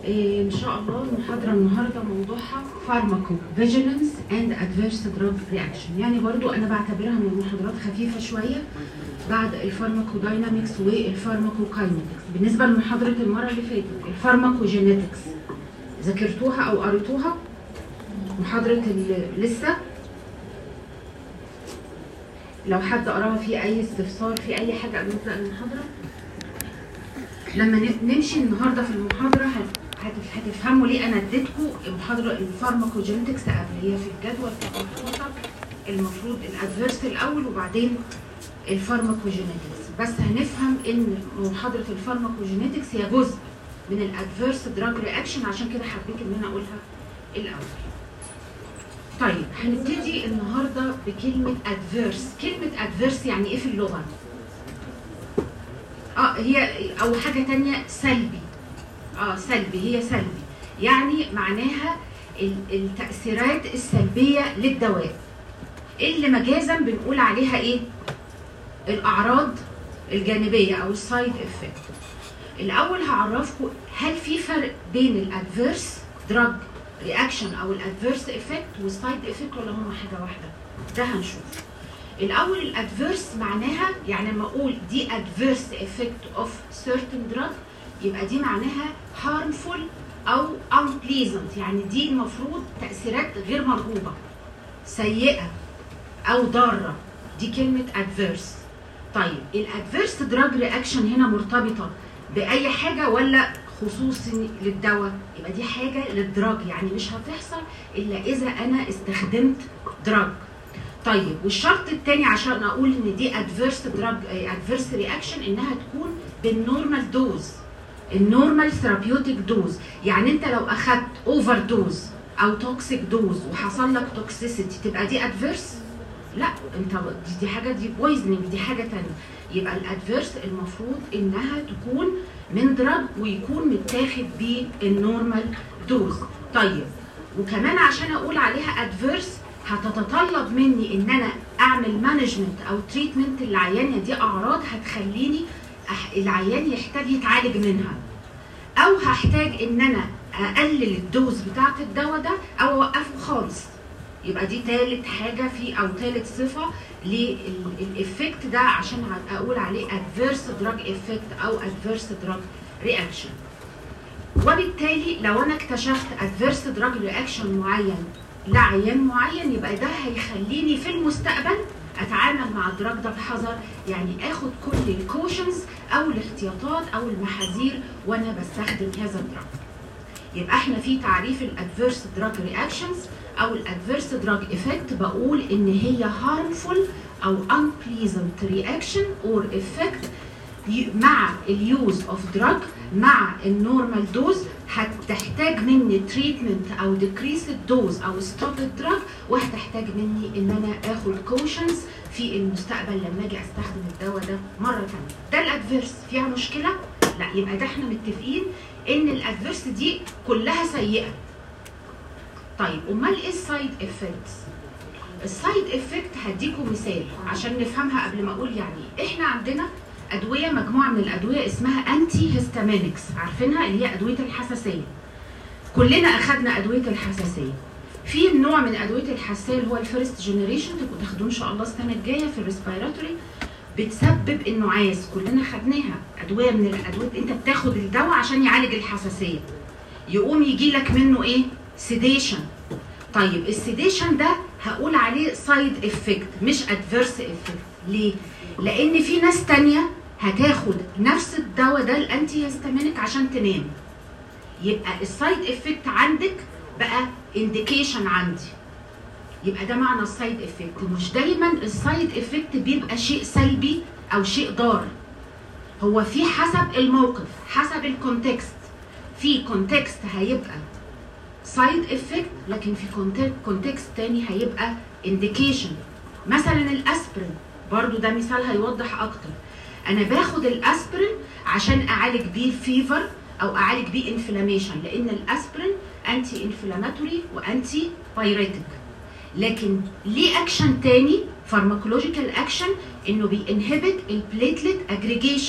إيه ان شاء الله المحاضره النهارده موضوعها فارماكو فيجيلانس اند ادفيرس دراج رياكشن يعني برضو انا بعتبرها من المحاضرات خفيفه شويه بعد الفارماكو داينامكس والفارماكو كاينetics بالنسبه لمحاضره المره اللي فاتت الفارماكو جينيتكس ذاكرتوها او قريتوها محاضره ال- لسه لو حد قراها في اي استفسار في اي حاجه قبل ما نبدا المحاضره لما ن- نمشي النهارده في المحاضره هت- هت- هتفهموا ليه انا اديتكم محاضره الفارماكوجينetics قبل هي في الجدول بتاع المحاضره المفروض الادفيرس الاول وبعدين الفارماكوجينetics بس هنفهم ان محاضره الفارماكوجينetics هي جزء من الادفيرس دراج رياكشن عشان كده حبيت ان انا اقولها الاول طيب هنبتدي النهارده بكلمه ادفيرس كلمه ادفيرس يعني ايه في اللغه اه هي او حاجه تانية سلبي اه سلبي هي سلبي يعني معناها ال- التاثيرات السلبيه للدواء اللي مجازا بنقول عليها ايه الاعراض الجانبيه او السايد افكت الاول هعرفكم هل في فرق بين الادفيرس دراج رياكشن او الادفيرس افكت والسايد افكت ولا هما حاجه واحده ده هنشوف الاول الادفيرس معناها يعني لما اقول دي adverse effect of certain drug يبقى دي معناها harmful او unpleasant يعني دي المفروض تاثيرات غير مرغوبه سيئه او ضاره دي كلمه adverse طيب الادفيرس دراج رياكشن هنا مرتبطه باي حاجه ولا خصوصي للدواء يبقى دي حاجه للدراج يعني مش هتحصل الا اذا انا استخدمت دراج طيب والشرط الثاني عشان اقول ان دي ادفيرس دراج ادفيرس رياكشن انها تكون بالنورمال دوز النورمال ثيرابيوتيك دوز يعني انت لو اخدت اوفر دوز او توكسيك دوز وحصل لك توكسيسيتي تبقى دي ادفيرس لا انت دي, دي حاجه دي بويزنينج دي حاجه ثانيه يبقى الادفيرس المفروض انها تكون من دراج ويكون متاخد بالنورمال دوز طيب وكمان عشان اقول عليها ادفيرس هتتطلب مني ان انا اعمل مانجمنت او تريتمنت للعيان دي اعراض هتخليني أح- العيان يحتاج يتعالج منها او هحتاج ان انا اقلل الدوز بتاعه الدواء ده او اوقفه خالص يبقى دي تالت حاجه في او تالت صفه للافكت ده عشان ع- اقول عليه adverse drug effect او adverse drug reaction وبالتالي لو انا اكتشفت adverse drug reaction معين لعيان معين يبقى ده هيخليني في المستقبل اتعامل مع الدراج ده بحذر يعني اخد كل الكوشنز او الاحتياطات او المحاذير وانا بستخدم هذا الدراج يبقى احنا في تعريف الادفيرس دراج رياكشنز او الادفيرس دراج افكت بقول ان هي harmful او unpleasant reaction or effect ي- مع اليوز اوف دراج مع النورمال دوز هتحتاج مني تريتمنت او ديكريس الدوز او ستوب الدراج وهتحتاج مني ان انا اخد كوشنز في المستقبل لما اجي استخدم الدواء ده مره ثانيه ده الادفيرس فيها مشكله لا يبقى ده احنا متفقين ان الادفيرس دي كلها سيئه طيب امال ايه السايد افكتس السايد افكت هديكم مثال عشان نفهمها قبل ما اقول يعني ايه احنا عندنا ادويه مجموعه من الادويه اسمها انتي هيستامينكس عارفينها اللي هي ادويه الحساسيه كلنا اخذنا ادويه الحساسيه في نوع من ادويه الحساسيه اللي هو الفيرست جنريشن تبقوا تاخدوه ان شاء الله السنه الجايه في الريسبيراتوري بتسبب النعاس كلنا خدناها ادويه من الادويه انت بتاخد الدواء عشان يعالج الحساسيه يقوم يجي لك منه ايه سيديشن طيب السيديشن ده هقول عليه سايد افكت مش ادفيرس افكت ليه لان في ناس تانية هتاخد نفس الدواء ده الانتي هيستامينيك عشان تنام يبقى السايد افكت عندك بقى انديكيشن عندي يبقى ده معنى السايد افكت مش دايما السايد افكت بيبقى شيء سلبي او شيء ضار هو في حسب الموقف حسب الكونتكست في كونتكست هيبقى سايد افكت لكن في كونتكست تاني هيبقى انديكيشن مثلا الاسبرين برضو ده مثال هيوضح اكتر انا باخد الاسبرين عشان اعالج بيه الفيفر او اعالج بيه انفلاميشن لان الاسبرين انتي انفلاماتوري وانتي بايريتك لكن ليه اكشن تاني فارماكولوجيكال اكشن انه بينهبت البليتلت اجريجيشن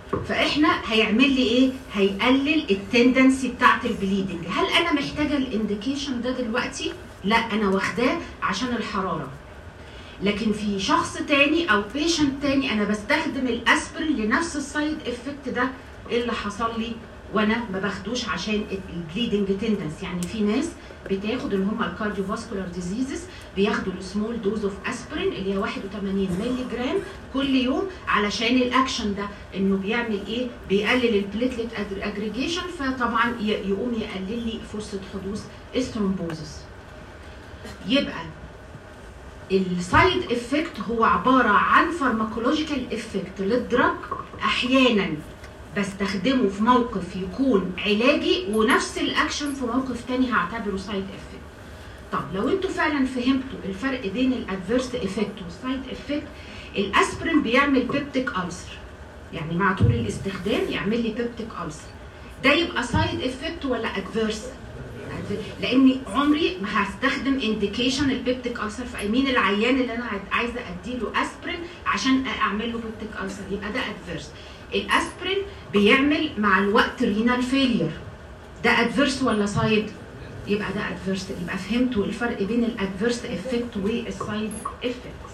فاحنا هيعمل لي ايه هيقلل التندنسي بتاعه البليدنج هل انا محتاجه الانديكيشن ده دلوقتي لا انا واخداه عشان الحراره لكن في شخص تاني او بيشنت تاني انا بستخدم الاسبرين لنفس السايد افكت ده اللي حصل لي وانا ما باخدوش عشان البليدنج تندنس يعني في ناس بتاخد اللي هم الكارديوفاسكولار ديزيزز بياخدوا السمول دوز اوف اسبرين اللي هي 81 مللي جرام كل يوم علشان الاكشن ده انه بيعمل ايه بيقلل البليتلت اجريجيشن فطبعا يقوم يقلل لي فرصه حدوث استرومبوزس يبقى السايد افكت هو عباره عن فارماكولوجيكال افكت للدرج احيانا بستخدمه في موقف يكون علاجي ونفس الاكشن في موقف تاني هعتبره سايد افكت طب لو انتوا فعلا فهمتوا الفرق بين الادفيرس افكت والسايد افكت الاسبرين بيعمل بيبتيك ألسر يعني مع طول الاستخدام يعمل لي بيبتيك ألسر ده يبقى سايد افكت ولا ادفيرس لاني عمري ما هستخدم انديكيشن البيبتيك ألسر في مين العيان اللي انا عايزه اديله اسبرين عشان اعمل له بيبتيك ألسر يبقى ده ادفيرس الاسبرين بيعمل مع الوقت رينال فيلير ده ادفيرس ولا سايد يبقى ده ادفيرس يبقى فهمتوا الفرق بين الادفيرس افكت والسايد افكت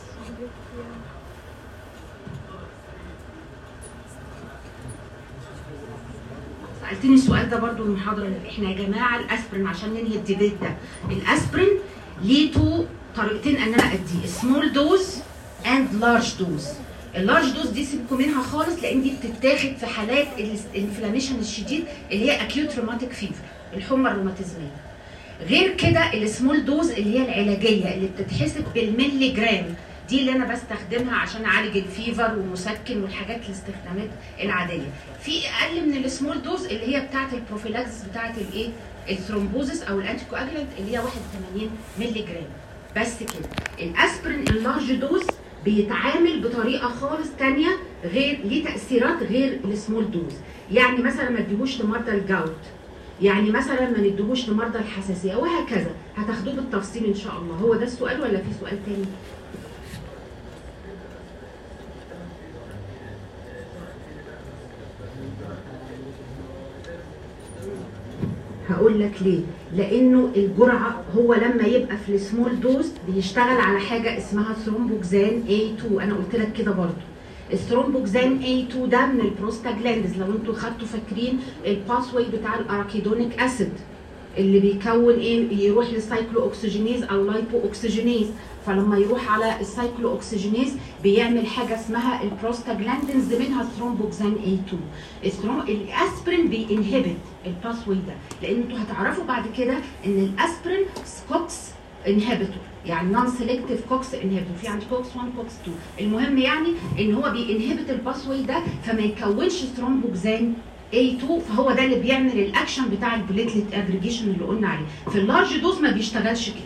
سالتني السؤال ده برضو المحاضره اللي احنا يا جماعه الاسبرين عشان ننهي الديبيت ده الاسبرين ليه تو طريقتين ان انا اديه سمول دوز اند لارج دوز اللارج دوز دي سيبكم منها خالص لان دي بتتاخد في حالات الانفلاميشن الشديد اللي هي اكيوت روماتيك فيفر الحمى الروماتيزميه غير كده السمول دوز اللي هي العلاجيه اللي بتتحسب بالملي جرام دي اللي انا بستخدمها عشان اعالج الفيفر ومسكن والحاجات الاستخدامات العاديه في اقل من السمول دوز اللي هي بتاعه البروفيلاكسس بتاعه الايه الثرومبوزس او الانتي كواجلانت اللي هي 81 ملي جرام بس كده الاسبرين اللارج دوز بيتعامل بطريقه خالص تانية غير ليه تاثيرات غير السمول دوز يعني مثلا ما اديهوش لمرضى الجاوت يعني مثلا ما نديهوش لمرضى الحساسيه وهكذا هتاخدوه بالتفصيل ان شاء الله هو ده السؤال ولا في سؤال تاني هقول لك ليه لانه الجرعه هو لما يبقى في السمول دوز بيشتغل على حاجه اسمها ثرومبوكسان A2 انا قلت لك كده برضو الثرومبوكسان A2 ده من البروستاجلاندز لو انتوا خدتوا فاكرين الباس واي بتاع الاراكيدونيك اسيد اللي بيكون ايه يروح للسايكلو اوكسجينيز او لايبو اوكسجينيز فلما يروح على السايكلو اوكسجينيز بيعمل حاجه اسمها البروستاجلاندينز منها الثرومبوكسان A2 الثروم الاسبرين بينهبت الباسوي ده لان انتوا هتعرفوا بعد كده ان الاسبرين كوكس انهبيتور يعني نون سيلكتيف كوكس انهبيتور في عندي كوكس 1 كوكس 2 المهم يعني ان هو بينهبت الباسوي ده فما يكونش ثرومبوكسان A2 فهو ده اللي بيعمل الاكشن بتاع البليتلت اجريجيشن اللي قلنا عليه في اللارج دوز ما بيشتغلش كده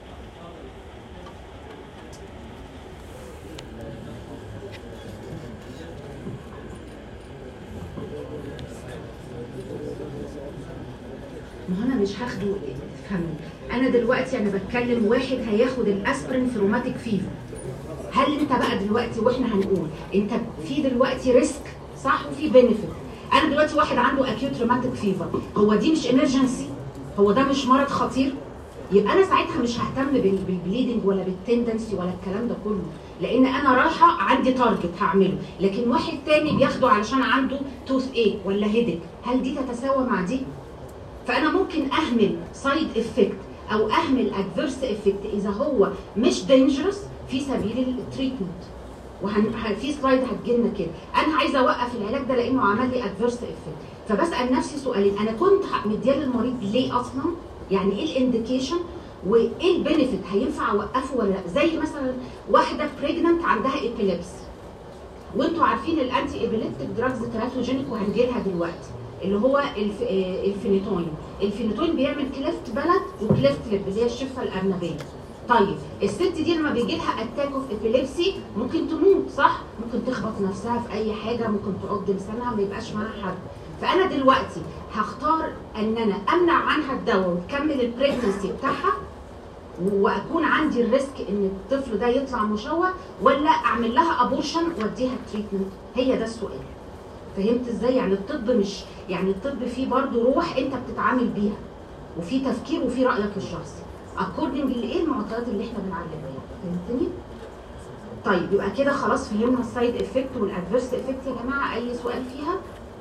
ما هو انا مش هاخده افهمني انا دلوقتي انا بتكلم واحد هياخد الاسبرين في روماتيك فيفر هل انت بقى دلوقتي واحنا هنقول انت في دلوقتي ريسك صح وفي بينيفيت انا دلوقتي واحد عنده اكيوت روماتيك فيفر هو دي مش امرجنسي هو ده مش مرض خطير يبقى انا ساعتها مش ههتم بالبليدنج ولا بالتندنسي ولا الكلام ده كله لان انا رايحه عندي تارجت هعمله لكن واحد تاني بياخده علشان عنده توث ايه ولا هيدك هل دي تتساوى مع دي فانا ممكن اهمل سايد افكت او اهمل ادفيرس افكت اذا هو مش دينجرس في سبيل التريتمنت وهن في سلايد هتجيلنا كده انا عايزه اوقف العلاج ده لانه عمل لي ادفيرس افكت فبسال نفسي سؤالين انا كنت مديه للمريض ليه اصلا يعني ايه الانديكيشن وايه البينيفيت هينفع اوقفه ولا لا زي مثلا واحده بريجننت عندها ايبيليبس وانتوا عارفين الانتي ايبيليبتيك دراجز تراتوجينيك وهنجي لها دلوقتي اللي هو الف... الفينيتوين الفينيتوين بيعمل كليفت بلد وكليفت لب اللي هي الشفه الارنبيه طيب الست دي لما بيجي لها اتاك اوف ابيليبسي ممكن تموت صح ممكن تخبط نفسها في اي حاجه ممكن تعض لسانها ما يبقاش معاها حد فانا دلوقتي هختار ان انا امنع عنها الدواء وتكمل البريجنسي بتاعها واكون عندي الريسك ان الطفل ده يطلع مشوه ولا اعمل لها ابورشن واديها التريتمنت هي ده السؤال فهمت ازاي يعني الطب مش يعني الطب فيه برضه روح انت بتتعامل بيها وفي تفكير وفي رايك الشخصي اكوردنج لايه المعطيات اللي احنا بنعلمها فهمتني طيب يبقى كده خلاص فهمنا السايد افكت والادفيرس افكت يا جماعه اي سؤال فيها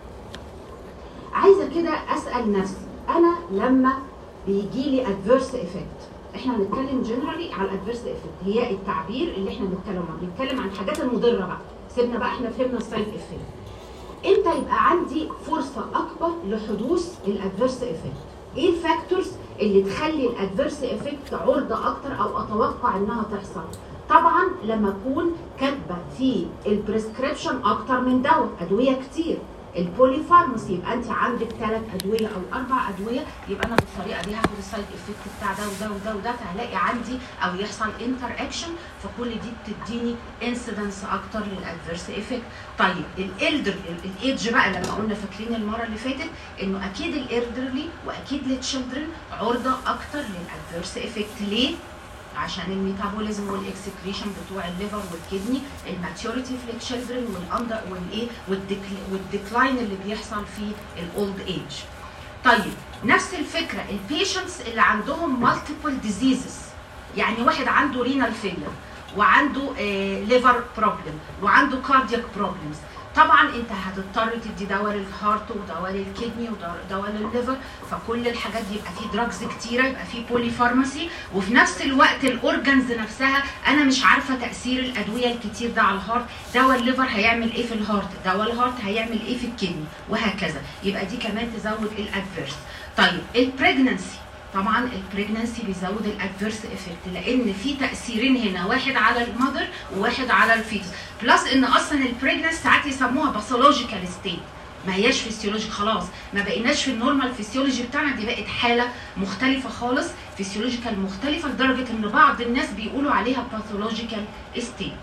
عايزه كده اسال نفسي انا لما بيجي لي ادفيرس افكت احنا هنتكلم جنرالي على الادفيرس افكت هي التعبير اللي احنا بنتكلم عنه بنتكلم عن الحاجات المضره بقى سيبنا بقى احنا فهمنا السايد افكت امتى يبقى عندي فرصه اكبر لحدوث الادفيرس افكت ايه الفاكتورز اللي تخلي الادفيرس افكت عرضه اكتر او اتوقع انها تحصل طبعا لما اكون كاتبه في البريسكريبشن اكتر من دواء ادويه كتير البولي فارماسي يبقى انت عندك ثلاث ادويه او اربع ادويه يبقى انا بالطريقه دي هاخد السايد افكت بتاع ده وده وده وده فهلاقي عندي او يحصل انتر اكشن فكل دي بتديني انسيدنس اكتر للادفيرس افكت طيب الالدر الايدج بقى لما قلنا فاكرين المره اللي فاتت انه اكيد الالدرلي واكيد التشيلدرن عرضه اكتر للادفيرس افكت ليه؟ عشان الميتابوليزم والاكسكريشن بتوع الليفر والكدني الماتيوريتي في التشيلدرن والاندر والايه والديكلاين اللي بيحصل في الاولد ايج. طيب نفس الفكره البيشنتس اللي عندهم مالتيبل ديزيزز يعني واحد عنده رينال فيلر وعنده ليفر بروبلم وعنده كاردياك بروبلمز طبعا انت هتضطر تدي دواء للهارت ودواء للكدني ودواء للليفر فكل الحاجات دي يبقى في دراجز كتيره يبقى في بولي فارماسي وفي نفس الوقت الاورجنز نفسها انا مش عارفه تاثير الادويه الكتير ده على الهارت دواء الليفر هيعمل ايه في الهارت دواء الهارت هيعمل ايه في الكدني وهكذا يبقى دي كمان تزود الادفيرس طيب البريجننسي طبعا البريجننسي بيزود الادفيرس افكت لان في تاثيرين هنا واحد على المذر وواحد على الفيتس بلس ان اصلا البريجننسي ساعات يسموها باثولوجيكال ستيت ما هياش فيسيولوجي خلاص ما بقيناش في النورمال فيسيولوجي بتاعنا دي بقت حاله مختلفه خالص فيسيولوجيكال مختلفه لدرجه ان بعض الناس بيقولوا عليها باثولوجيكال ستيت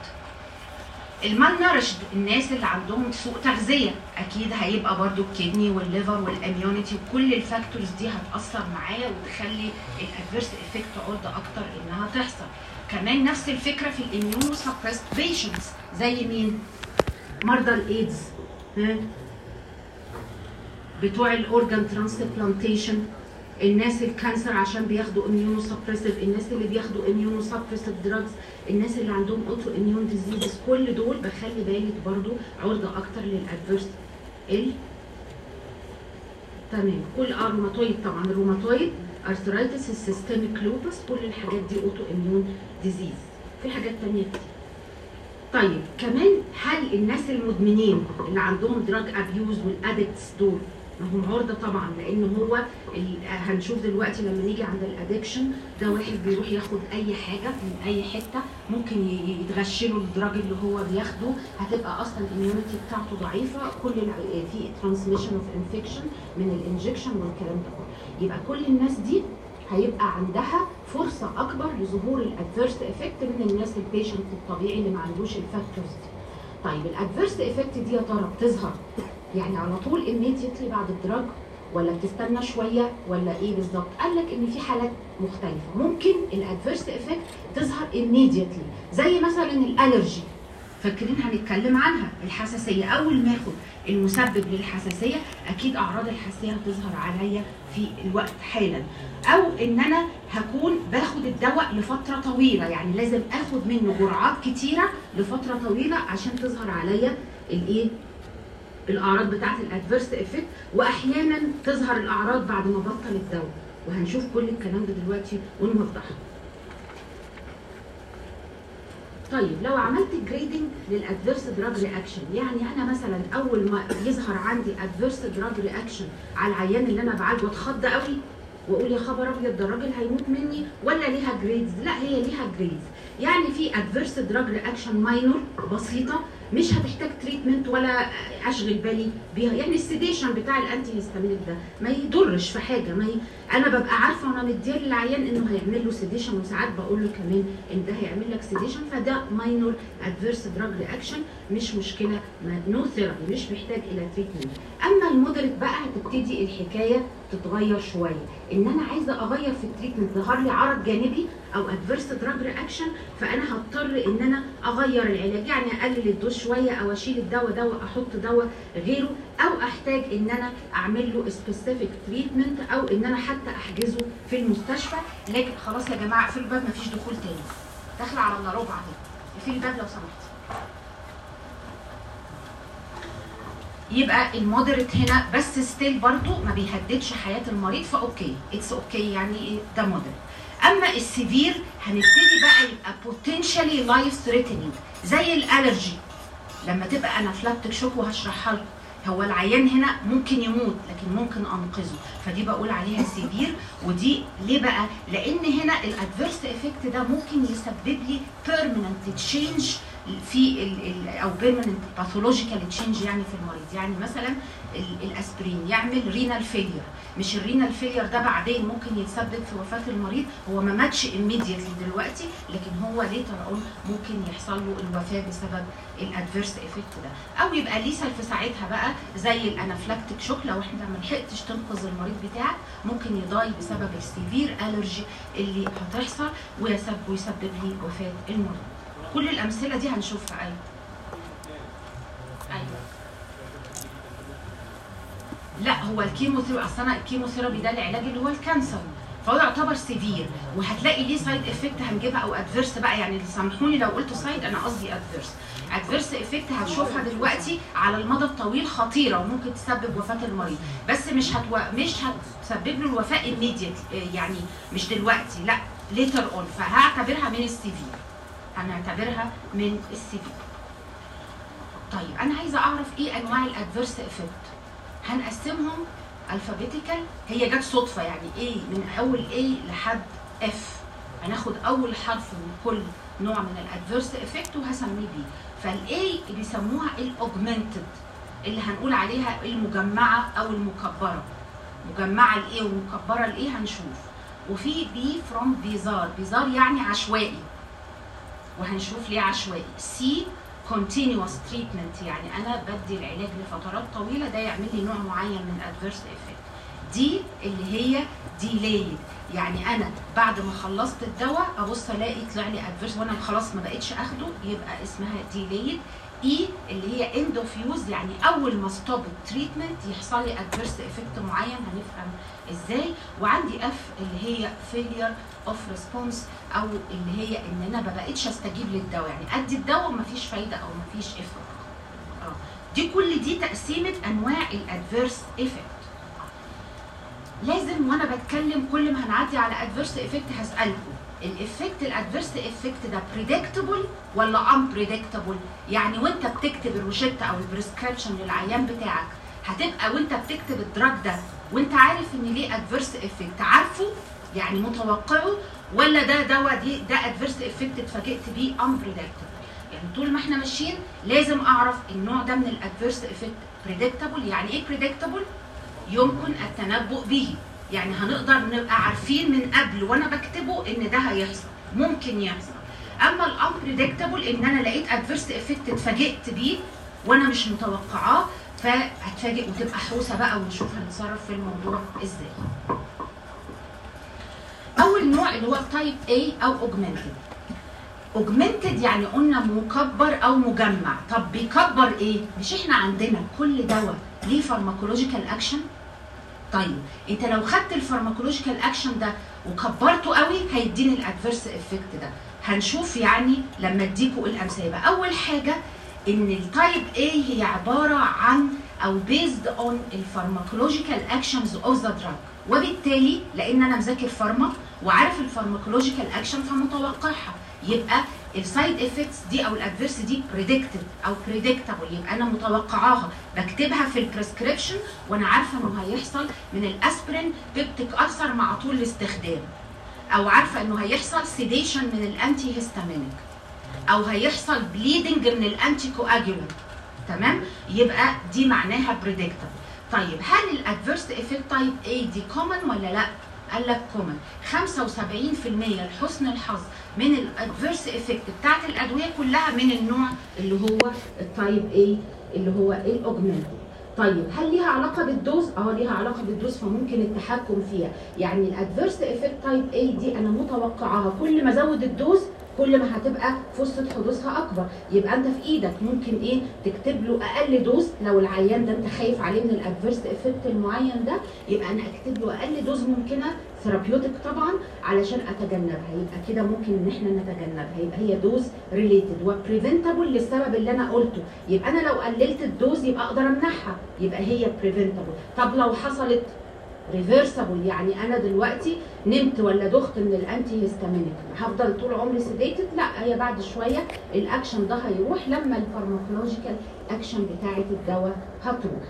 المال نارشد الناس اللي عندهم سوء تغذيه اكيد هيبقى برضو الكدني والليفر والاميونيتي وكل الفاكتورز دي هتاثر معايا وتخلي الادفيرس افكت عرضه اكتر انها تحصل كمان نفس الفكره في الاميونو سبريست بيشنتس زي مين مرضى الايدز بتوع الاورجان ترانسبلانتيشن الناس الكانسر عشان بياخدوا اميونو سبريسيف الناس اللي بياخدوا اميونو سبريسيف دراجز الناس اللي عندهم اوتو اميون ديزيزز كل دول بخلي بالي برضو عرضه اكتر للادفيرس ال تمام كل اه روماتويد طبعا الروماتويد ارثرايتس السيستميك لوبس كل الحاجات دي اوتو اميون ديزيز في حاجات تانية كتير طيب كمان هل الناس المدمنين اللي عندهم دراج ابيوز والادكتس دول ما هم عرضه طبعا لان هو هنشوف دلوقتي لما نيجي عند الادكشن ده واحد بيروح ياخد اي حاجه من اي حته ممكن يتغشله الدراج اللي هو بياخده هتبقى اصلا الاميونيتي بتاعته ضعيفه كل في ترانسميشن اوف انفكشن من الانجكشن والكلام ده كله يبقى كل الناس دي هيبقى عندها فرصه اكبر لظهور الادفيرس افكت من الناس البيشنت الطبيعي اللي ما عندوش الفاكتورز دي طيب الادفيرس افكت دي يا ترى بتظهر يعني على طول immediately بعد الدراج ولا بتستنى شويه ولا ايه بالظبط؟ قال لك ان في حالات مختلفه ممكن الادفيرس افكت تظهر immediately زي مثلا الالرجي فاكرين هنتكلم عنها الحساسيه اول ما اخد المسبب للحساسيه اكيد اعراض الحساسيه هتظهر عليا في الوقت حالا او ان انا هكون باخد الدواء لفتره طويله يعني لازم اخد منه جرعات كتيره لفتره طويله عشان تظهر عليا الايه الاعراض بتاعت الادفيرس افكت واحيانا تظهر الاعراض بعد ما بطل الدواء وهنشوف كل الكلام ده دلوقتي ونوضحه طيب لو عملت جريدنج للادفيرس دراج رياكشن يعني انا مثلا اول ما يظهر عندي ادفيرس دراج رياكشن على العيان اللي انا بعالجه اتخض قوي واقول يا خبر ابيض ده الراجل هيموت مني ولا ليها جريدز لا هي ليها جريدز يعني في ادفيرس دراج رياكشن ماينور بسيطه مش هتحتاج تريتمنت ولا اشغل بالي بيها يعني السيديشن بتاع الانتي هيستامينيك ده ما يضرش في حاجه ما ي... انا ببقى عارفه وانا مديه للعيان انه هيعمل له سيديشن وساعات بقول له كمان ان ده هيعمل لك سيديشن فده ماينور ادفيرس دراج رياكشن مش مشكله نو ثيرابي مش محتاج الى تريتمنت اما المودريت بقى هتبتدي الحكايه تتغير شويه ان انا عايزه اغير في التريتمنت ظهر لي عرض جانبي او ادفيرس دراج رياكشن فانا هضطر ان انا اغير العلاج يعني اقلل الدوز شويه او اشيل الدواء ده واحط دواء غيره او احتاج ان انا اعمل له سبيسيفيك تريتمنت او ان انا حتى احجزه في المستشفى لكن خلاص يا جماعه اقفلوا الباب مفيش دخول تاني داخله على الا ربع اهي اقفلي الباب لو سمحتي يبقى المودريت هنا بس ستيل برضو ما بيهددش حياه المريض فاوكي اتس اوكي يعني إيه؟ ده مودريت اما السيفير هنبتدي بقى يبقى بوتنشالي لايف ثريتنينج زي الالرجي لما تبقى انافلاكتيك شوك وهشرحها لكم هو العيان هنا ممكن يموت لكن ممكن انقذه فدي بقول عليها سيفير ودي ليه بقى لان هنا الادفيرس افكت ده ممكن يسبب لي بيرمننت تشينج في ال ال او بيرمننت باثولوجيكال تشينج يعني في المريض يعني مثلا ال- الاسبرين يعمل رينال فيلير مش الرينال فيلير ده بعدين ممكن يتسبب في وفاه المريض هو ما ماتش immediately دلوقتي لكن هو ليتر اون ممكن يحصل له الوفاه بسبب الادفيرس افكت ده او يبقى ليسال في ساعتها بقى زي الانافلاكتيك شوك لو احنا ما لحقتش تنقذ المريض بتاعك ممكن يضاي بسبب السيفير الرجي اللي هتحصل ويسبب ويسبب لي وفاه المريض كل الامثله دي هنشوفها ايوه ايوه لا هو الكيموثيرابي اصل انا الكيموثيرابي ده العلاج اللي هو الكانسر فهو يعتبر سيفير وهتلاقي ليه سايد افكت هنجيبها او ادفيرس بقى يعني سامحوني لو قلت سايد انا قصدي ادفيرس ادفيرس افكت هتشوفها دلوقتي على المدى الطويل خطيره وممكن تسبب وفاه المريض بس مش هتو... مش هتسبب له الوفاه immediate يعني مش دلوقتي لا later on فهعتبرها من السيفير هنعتبرها من السيفير طيب انا عايزه اعرف ايه انواع الادفيرس افكت هنقسمهم الفابيتيكال هي جت صدفه يعني ايه من اول A لحد F هناخد اول حرف من كل نوع من الادفيرس افكت وهسميه بيه فالاي بيسموها الاوجمنتد اللي هنقول عليها المجمعه او المكبره مجمعه الايه ومكبره الايه هنشوف وفي بي فروم بيزار بيزار يعني عشوائي وهنشوف ليه عشوائي سي continuous treatment يعني انا بدي العلاج لفترات طويله ده يعمل لي نوع معين من adverse effect دي اللي هي delayed يعني انا بعد ما خلصت الدواء ابص الاقي طلع لي adverse وانا خلاص ما بقتش اخده يبقى اسمها delayed اي اللي هي end of use يعني اول ما ستوب التريتمنت يحصل لي adverse effect معين هنفهم ازاي وعندي اف اللي هي failure of response او اللي هي ان انا ما بقتش استجيب للدواء يعني ادي الدواء ومفيش فايده او مفيش افكت اه دي كل دي تقسيمه انواع الادفيرس افكت لازم وانا بتكلم كل ما هنعدي على ادفيرس افكت هسالكم الافكت الادفيرس افكت ده بريدكتبل ولا ان بريدكتبل يعني وانت بتكتب الروشته او البريسكريبشن للعيان بتاعك هتبقى وانت بتكتب الدراج ده وانت عارف ان ليه ادفيرس افكت عارفه يعني متوقعه ولا ده دواء دي ده ادفيرس افكت اتفاجئت بيه ان بريدكتبل يعني طول ما احنا ماشيين لازم اعرف النوع ده من الادفيرس افكت بريدكتبل يعني ايه بريدكتبل يمكن التنبؤ به يعني هنقدر نبقى عارفين من قبل وانا بكتبه ان ده هيحصل ممكن يحصل اما الانبريدكتبل ان انا لقيت ادفيرس افكت اتفاجئت بيه وانا مش متوقعاه فهتفاجئ وتبقى حوسه بقى ونشوف هنتصرف في الموضوع ازاي اول نوع اللي هو التايب A او اوجمنتد اوجمنتد يعني قلنا مكبر او مجمع طب بيكبر ايه مش احنا عندنا كل دواء ليه فارماكولوجيكال اكشن طيب انت لو خدت الفارماكولوجيكال اكشن ده وكبرته قوي هيديني الادفيرس افكت ده هنشوف يعني لما اديكوا الامثله بقى اول حاجه ان التايب A هي عباره عن او بيزد اون الفارماكولوجيكال اكشنز اوف ذا دراج وبالتالي لان انا مذاكر فارما وعارف الفارماكولوجيكال اكشن فمتوقعها يبقى السايد افكتس دي او الادفيرس دي بريدكتد او بريدكتابل يبقى انا متوقعاها بكتبها في البريسكريبشن وانا عارفه انه هيحصل من الاسبرين بيبتيك اثر مع طول الاستخدام او عارفه انه هيحصل سيديشن من الانتي هيستامينيك او هيحصل بليدنج من الانتي كواجولانت تمام يبقى دي معناها بريدكتابل طيب هل الادفيرس افكت تايب A دي كومن ولا لا قال لك كومن 75% لحسن الحظ من الادفيرس افكت بتاعت الادويه كلها من النوع اللي هو التايب A اللي هو الاوجمنتد طيب هل ليها علاقه بالدوز اه ليها علاقه بالدوز فممكن التحكم فيها يعني الادفيرس افكت تايب A دي انا متوقعاها كل ما ازود الدوز كل ما هتبقى فرصه حدوثها اكبر يبقى انت في ايدك ممكن ايه تكتب له اقل دوز لو العيان ده انت خايف عليه من الادفيرس افكت المعين ده يبقى انا اكتب له اقل دوز ممكنه ثيرابيوتيك طبعا علشان اتجنبها يبقى كده ممكن ان احنا نتجنبها يبقى هي دوز ريليتد وبريفنتابل للسبب اللي انا قلته يبقى انا لو قللت الدوز يبقى اقدر امنعها يبقى هي بريفنتابل طب لو حصلت ريفرسبل يعني انا دلوقتي نمت ولا دخت من الانتي هيستامينيك هفضل طول عمري سيديتد لا هي بعد شويه الاكشن ده هيروح لما الفارماكولوجيكال اكشن بتاعه الدواء هتروح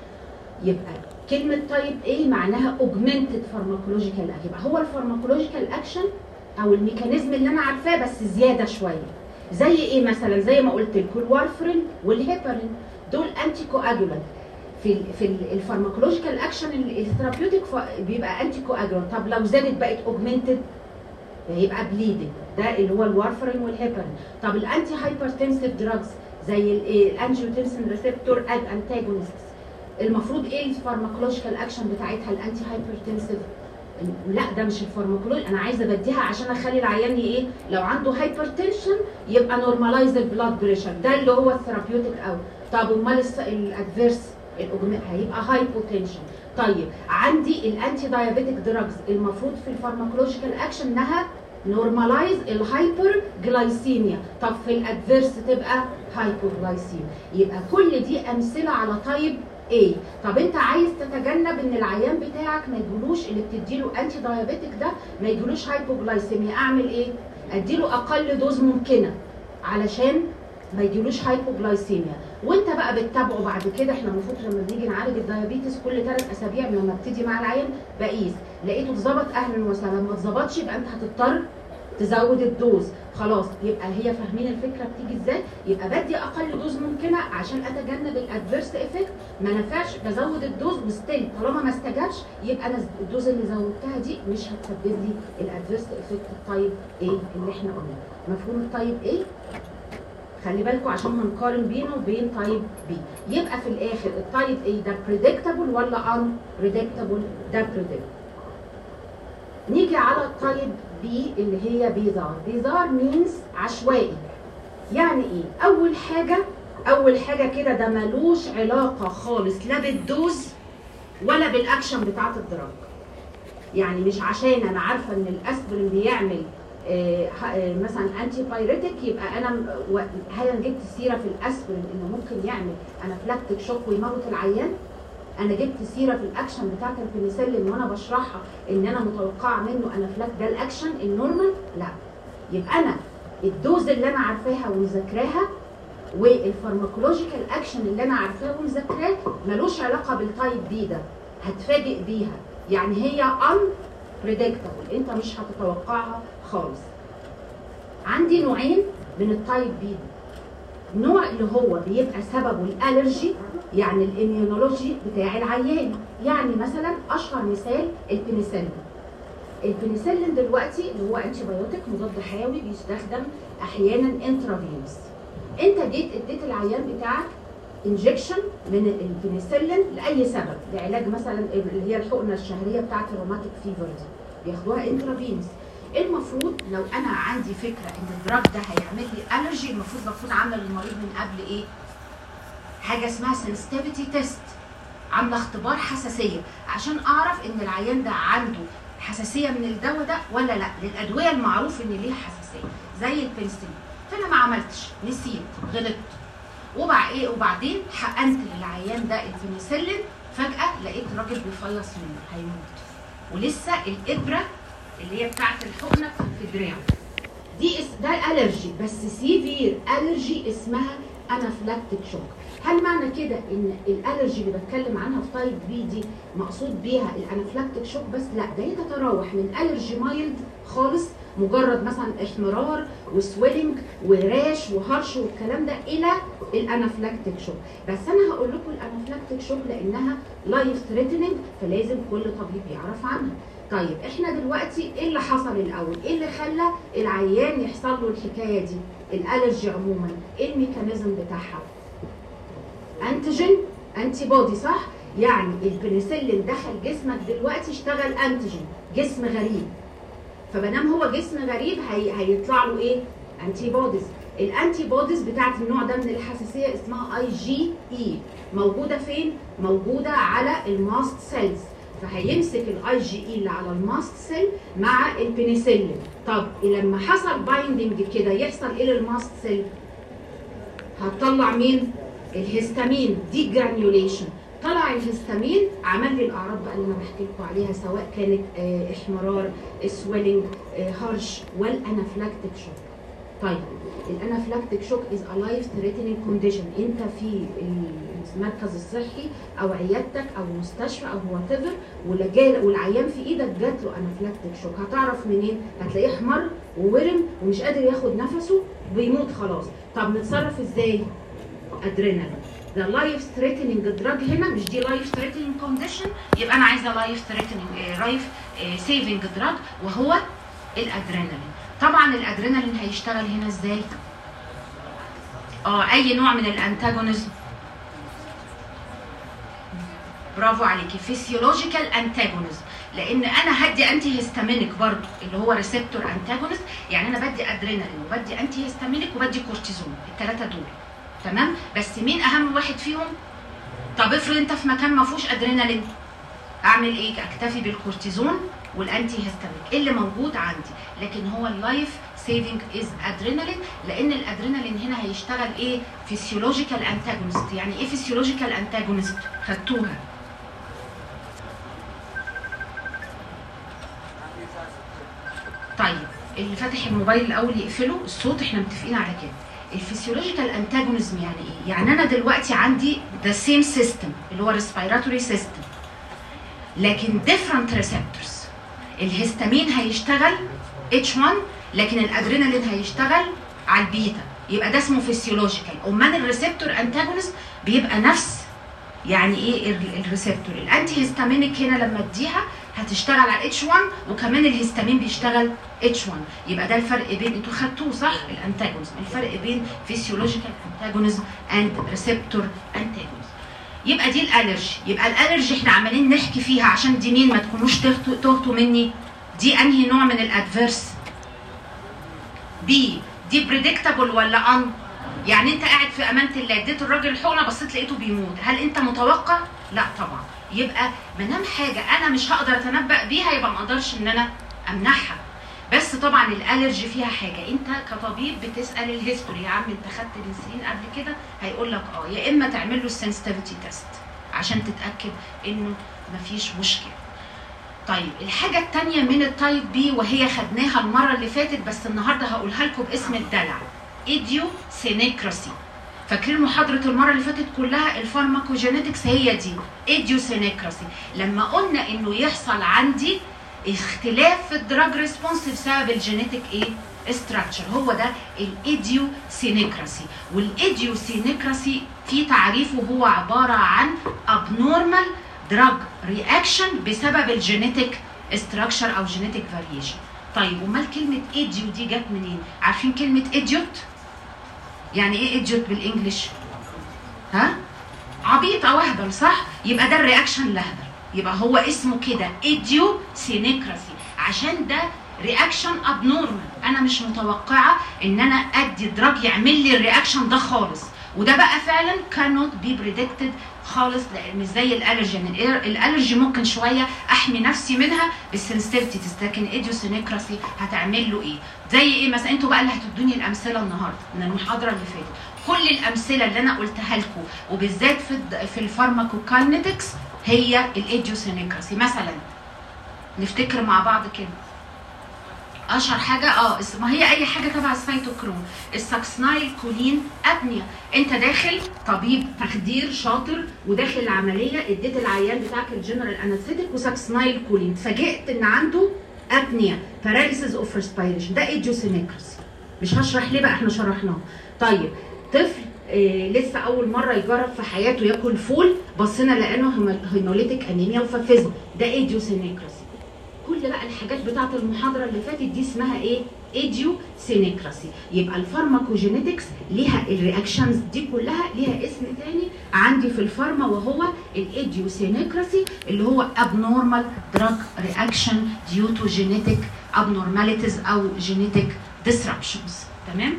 يبقى كلمه تايب A معناها اوجمنتد فارماكولوجيكال يبقى هو الفارماكولوجيكال اكشن او الميكانيزم اللي انا عارفاه بس زياده شويه زي ايه مثلا زي ما قلت لكم الوارفرين والهيبرين دول انتي كواجولانت في ال في الفارماكولوجيكال اكشن الثيرابيوتيك بيبقى انتي كواجولانت طب لو زادت بقت اوجمنتد هيبقى بليدنج ده اللي هو الوارفرين والهيبرين طب الانتي هايبرتنسيف دراجز زي الانجيوتنسين ريسبتور اد انتاجونست المفروض ايه الفارماكولوجيكال اكشن بتاعتها الانتي هايبرتنسيف لا ده مش الفارماكولوجي انا عايزه بديها عشان اخلي العيان ايه لو عنده هايبرتنشن يبقى نورماليز البلاد بريشر ده اللي هو الثيرابيوتيك او طب امال الادفيرس هيبقى هايبوتنشن طيب عندي الانتي دايابيتيك دراجز المفروض في الفارماكولوجيكال اكشن انها نورماليز الهايبر جلايسيميا طب في الادفيرس تبقى هايبوجلايسيميا يبقى كل دي امثله على تايب A طب انت عايز تتجنب ان العيان بتاعك ما يجيلوش اللي بتديله انتي دايابيتيك ده ما يجيلوش هايبوجلايسيميا اعمل ايه اديله اقل دوز ممكنه علشان ما يجيلوش هايبوجلايسيميا وانت بقى بتتابعه بعد كده احنا المفروض لما بنيجي نعالج الدايابيتس كل ثلاث اسابيع لما ابتدي مع العيان بقيس لقيته اتظبط اهلا وسهلا ما اتظبطش يبقى انت هتضطر تزود الدوز خلاص يبقى هي فاهمين الفكره بتيجي ازاي يبقى بدي اقل دوز ممكنه عشان اتجنب الادفيرس افكت ما نفعش بزود الدوز وستيل طالما ما استجابش يبقى انا الدوز اللي زودتها دي مش هتسبب لي الادفيرس افكت التايب ايه اللي احنا قلناه مفهوم التايب ايه خلي بالكم عشان هنقارن بينه وبين تايب بي يبقى في الاخر التايب ايه ده بريدكتابل ولا ان بريدكتابل ده بريدكتابل نيجي على التايب بي اللي هي بيزار بيزار مينز عشوائي يعني ايه اول حاجه اول حاجه كده ده ملوش علاقه خالص لا بالدوز ولا بالاكشن بتاعه الدراج يعني مش عشان انا عارفه ان الاسبرين بيعمل آه آه مثلا انتي بايريتك يبقى انا هل انا جبت سيره في الاسبرين انه ممكن يعمل انافلاكتيك شوك ويموت العيان انا جبت سيره في الاكشن بتاعت البنسلين وانا بشرحها ان انا متوقعه منه انافلاك ده الاكشن النورمال لا يبقى انا الدوز اللي انا عارفاها ومذاكراها والفارماكولوجيكال اكشن اللي انا عارفاه ومذاكراه ملوش علاقه بالتايب بي ده هتفاجئ بيها يعني هي ان بريدكتابل انت مش هتتوقعها خالص عندي نوعين من التايب بي نوع اللي هو بيبقى سببه الالرجي يعني الاميونولوجي بتاع العيان يعني مثلا اشهر مثال البنسلين البنسلين دلوقتي اللي هو انتي بايوتيك مضاد حيوي بيستخدم احيانا انترافينوس انت جيت اديت العيان بتاعك انجكشن من البنسلين لاي سبب لعلاج مثلا اللي هي الحقنه الشهريه بتاعت الروماتيك فيفر دي بياخدوها انترافينوس المفروض لو انا عندي فكره ان الدراج ده هيعمل لي الرجي المفروض بكون عامله للمريض من قبل ايه حاجه اسمها سنسيتيفيتي تيست عامله اختبار حساسيه عشان اعرف ان العيان ده عنده حساسيه من الدواء ده ولا لا للادويه المعروف ان ليها حساسيه زي البنسلين فانا ما عملتش نسيت غلطت وبعد ايه وبعدين حقنت للعيان ده البنسلين فجاه لقيت الراجل بيفيص منه هيموت ولسه الابره اللي هي بتاعت الحقنه في دراعه دي اس ده الالرجي بس سيفير الرجي اسمها انافلاكتيك شوك هل معنى كده ان الالرجي اللي بتكلم عنها في تايب بي دي مقصود بيها الانافلاكتيك شوك بس لا ده هي تتراوح من الرجي مايلد خالص مجرد مثلا احمرار وسويلنج وراش وهرش والكلام ده الى الانافلاكتيك شوك بس انا هقول لكم الانافلاكتيك شوك لانها لايف ثريتنينج فلازم كل طبيب يعرف عنها طيب احنا دلوقتي ايه اللي حصل الاول ايه اللي خلى العيان يحصل له الحكايه دي الالرجي عموما ايه الميكانيزم بتاعها انتيجين انتي بودي صح يعني البنسلين دخل جسمك دلوقتي اشتغل انتيجين جسم غريب فمادام هو جسم غريب هي... هيطلع له ايه انتي بوديز الانتي بوديز بتاعت النوع ده من الحساسيه اسمها اي جي اي موجوده فين موجوده على الماست سيلز فهيمسك الاي جي اي اللي على الماست سيل مع البنسلين طب لما حصل بايندنج كده يحصل ايه للماست سيل هتطلع مين الهستامين دي جرانيوليشن طلع الهستامين عمل لي الاعراض بقى اللي انا بحكي لكم عليها سواء كانت آه، احمرار سويلنج هرش والانافلاكتيك شوك طيب الانافلاكتيك شوك از ا لايف ثريتنينج كونديشن انت في المركز الصحي او عيادتك او مستشفى او وات ايفر والعيان في ايدك جات له انافلاكتيك شوك هتعرف منين؟ هتلاقيه احمر وورم ومش قادر ياخد نفسه بيموت خلاص طب نتصرف ازاي؟ ادرينالين ده لايف ثريتنينج دراج هنا مش دي لايف ثريتنينج كونديشن يبقى انا عايزه لايف ثريتنينج لايف سيفنج دراج وهو الادرينالين طبعا الادرينالين هيشتغل هنا ازاي؟ اه اي نوع من الانتاجونيزم برافو عليكي فيسيولوجيكال انتاجونيزم لان انا هدي انتي هيستامينيك برضو اللي هو ريسبتور انتاجونست يعني انا بدي ادرينالين وبدي انتي هيستامينيك وبدي كورتيزون الثلاثه دول تمام بس مين اهم واحد فيهم طب افرض انت في مكان ما فيهوش ادرينالين اعمل ايه اكتفي بالكورتيزون والانتي هيستامينيك إيه اللي موجود عندي لكن هو اللايف سيفنج از ادرينالين لان الادرينالين هنا هيشتغل ايه فيسيولوجيكال انتاجونست يعني ايه فيسيولوجيكال انتاجونست خدتوها طيب اللي فاتح الموبايل الاول يقفله الصوت احنا متفقين على كده الفسيولوجيكال انتاجونيزم يعني ايه يعني انا دلوقتي عندي ذا سيم سيستم اللي هو ريسبيراتوري سيستم لكن ديفرنت ريسبتورز الهستامين هيشتغل اتش 1 لكن الادرينالين هيشتغل على البيتا يبقى ده اسمه فيسيولوجيكال امال الريسبتور انتاجونيزم بيبقى نفس يعني ايه الريسبتور الانتي هيستامينيك هنا لما اديها هتشتغل على اتش 1 وكمان الهستامين بيشتغل اتش 1 يبقى ده الفرق بين انتوا خدتوه صح الانتاجونيزم الفرق بين فيسيولوجيكال انتاجونيزم اند ريسبتور انتاجونيزم يبقى دي الالرجي يبقى الالرجي احنا عمالين نحكي فيها عشان دي مين ما تكونوش تهتوا تهتوا مني دي انهي نوع من الادفيرس بي دي بريدكتابل ولا ان يعني انت قاعد في امانه الله اديت الراجل الحقنه بصيت لقيته بيموت هل انت متوقع لا طبعا يبقى ما دام حاجه انا مش هقدر اتنبأ بيها يبقى ما اقدرش ان انا امنعها بس طبعا الالرجي فيها حاجه انت كطبيب بتسال الهيستوري يا عم انت خدت الانسولين قبل كده هيقول لك اه يا اما تعمل له السنسيتيفيتي تيست عشان تتاكد انه مفيش مشكله طيب الحاجة التانية من التايب بي وهي خدناها المرة اللي فاتت بس النهاردة هقولها لكم باسم الدلع ايديو سينيكراسي فاكرين محاضرة المرة اللي فاتت كلها الفارماكوجينيتكس هي دي ايديو سينيكراسي لما قلنا انه يحصل عندي اختلاف في الدراج ريسبونس بسبب الجينيتك ايه استراكشر هو ده الايديو سينيكراسي والايديو سينيكراسي في تعريفه هو عبارة عن abnormal drug reaction بسبب الجينيتك استراكشر او جينيتك فاريشن طيب امال كلمه ايديو دي جت منين عارفين كلمه ايديوت يعني ايه ايديوت بالانجلش ها عبيط او اهبل صح يبقى ده الرياكشن لهبل يبقى هو اسمه كده ايديو سينيكراسي عشان ده رياكشن ابنورمال انا مش متوقعه ان انا ادي دراج يعمل لي الرياكشن ده خالص وده بقى فعلا cannot be predicted خالص لان مش زي الالرجي يعني الالرجي ممكن شويه احمي نفسي منها بالسنسيتيفيتي لكن ايديوسينيكراسي هتعمل له ايه؟ زي ايه مثلا انتوا بقى اللي هتدوني الامثله النهارده من المحاضره اللي فاتت كل الامثله اللي انا قلتها لكم وبالذات في في الفارماكوكاينetics هي الايديوسينيكراسي مثلا نفتكر مع بعض كده اشهر حاجه اه ما هي اي حاجه تبع السيتوكروم الساكسنايل كولين ابنيا انت داخل طبيب تخدير شاطر وداخل العمليه اديت العيان بتاعك الجنرال انستيك وساكسنايل كولين فاجئت ان عنده ابنيا باراليسيس اوف ريسبيريشن ده ايديوسينيكرس مش هشرح ليه بقى احنا شرحناه طيب طفل إيه لسه اول مره يجرب في حياته ياكل فول بصينا لقينا هيموليتيك انيميا وفافيزم ده ايديوسينيكرسي كل بقى الحاجات بتاعه المحاضره اللي فاتت دي اسمها ايه ايديو سينيكراسي يبقى الفارماكوجينيتكس ليها الرياكشنز دي كلها ليها اسم تاني عندي في الفارما وهو الايديو سينيكراسي اللي هو abnormal drug reaction due to genetic abnormalities او genetic disruptions تمام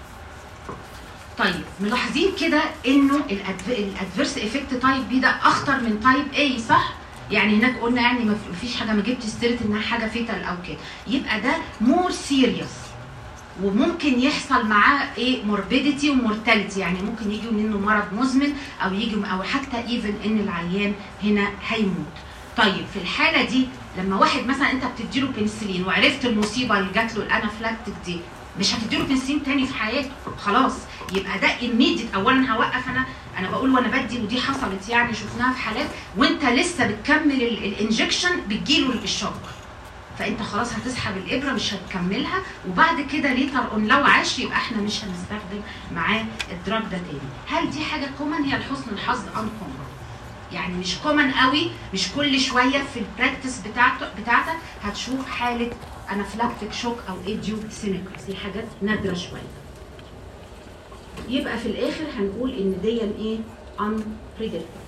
طيب ملاحظين كده انه الادفيرس افكت تايب بي ده اخطر من تايب اي صح يعني هناك قلنا يعني ما فيش حاجه ما جبت سيره انها حاجه فيتال او كده يبقى ده مور سيريس وممكن يحصل معاه ايه موربيديتي ومورتاليتي يعني ممكن يجي منه مرض مزمن او يجي او حتى ايفن ان العيان هنا هيموت طيب في الحاله دي لما واحد مثلا انت بتديله بنسلين وعرفت المصيبه اللي جات له الانافلاكتيك دي مش هتديله بنسلين تاني في حياته خلاص يبقى ده immediate اولا هوقف انا انا بقول وانا بدي ودي حصلت يعني شفناها في حالات وانت لسه بتكمل الانجكشن بتجيله الشوك فانت خلاص هتسحب الابره مش هتكملها وبعد كده ليتر اون لو عاش يبقى احنا مش هنستخدم معاه الدراج ده تاني هل دي حاجه كومن هي لحسن الحظ ان كومن يعني مش كومن قوي مش كل شويه في البراكتس بتاعته بتاعتك هتشوف حاله انافلاكتيك شوك او ايديو سينيكرس دي حاجات نادره شويه يبقى في الاخر هنقول ان دي ايه unpredictable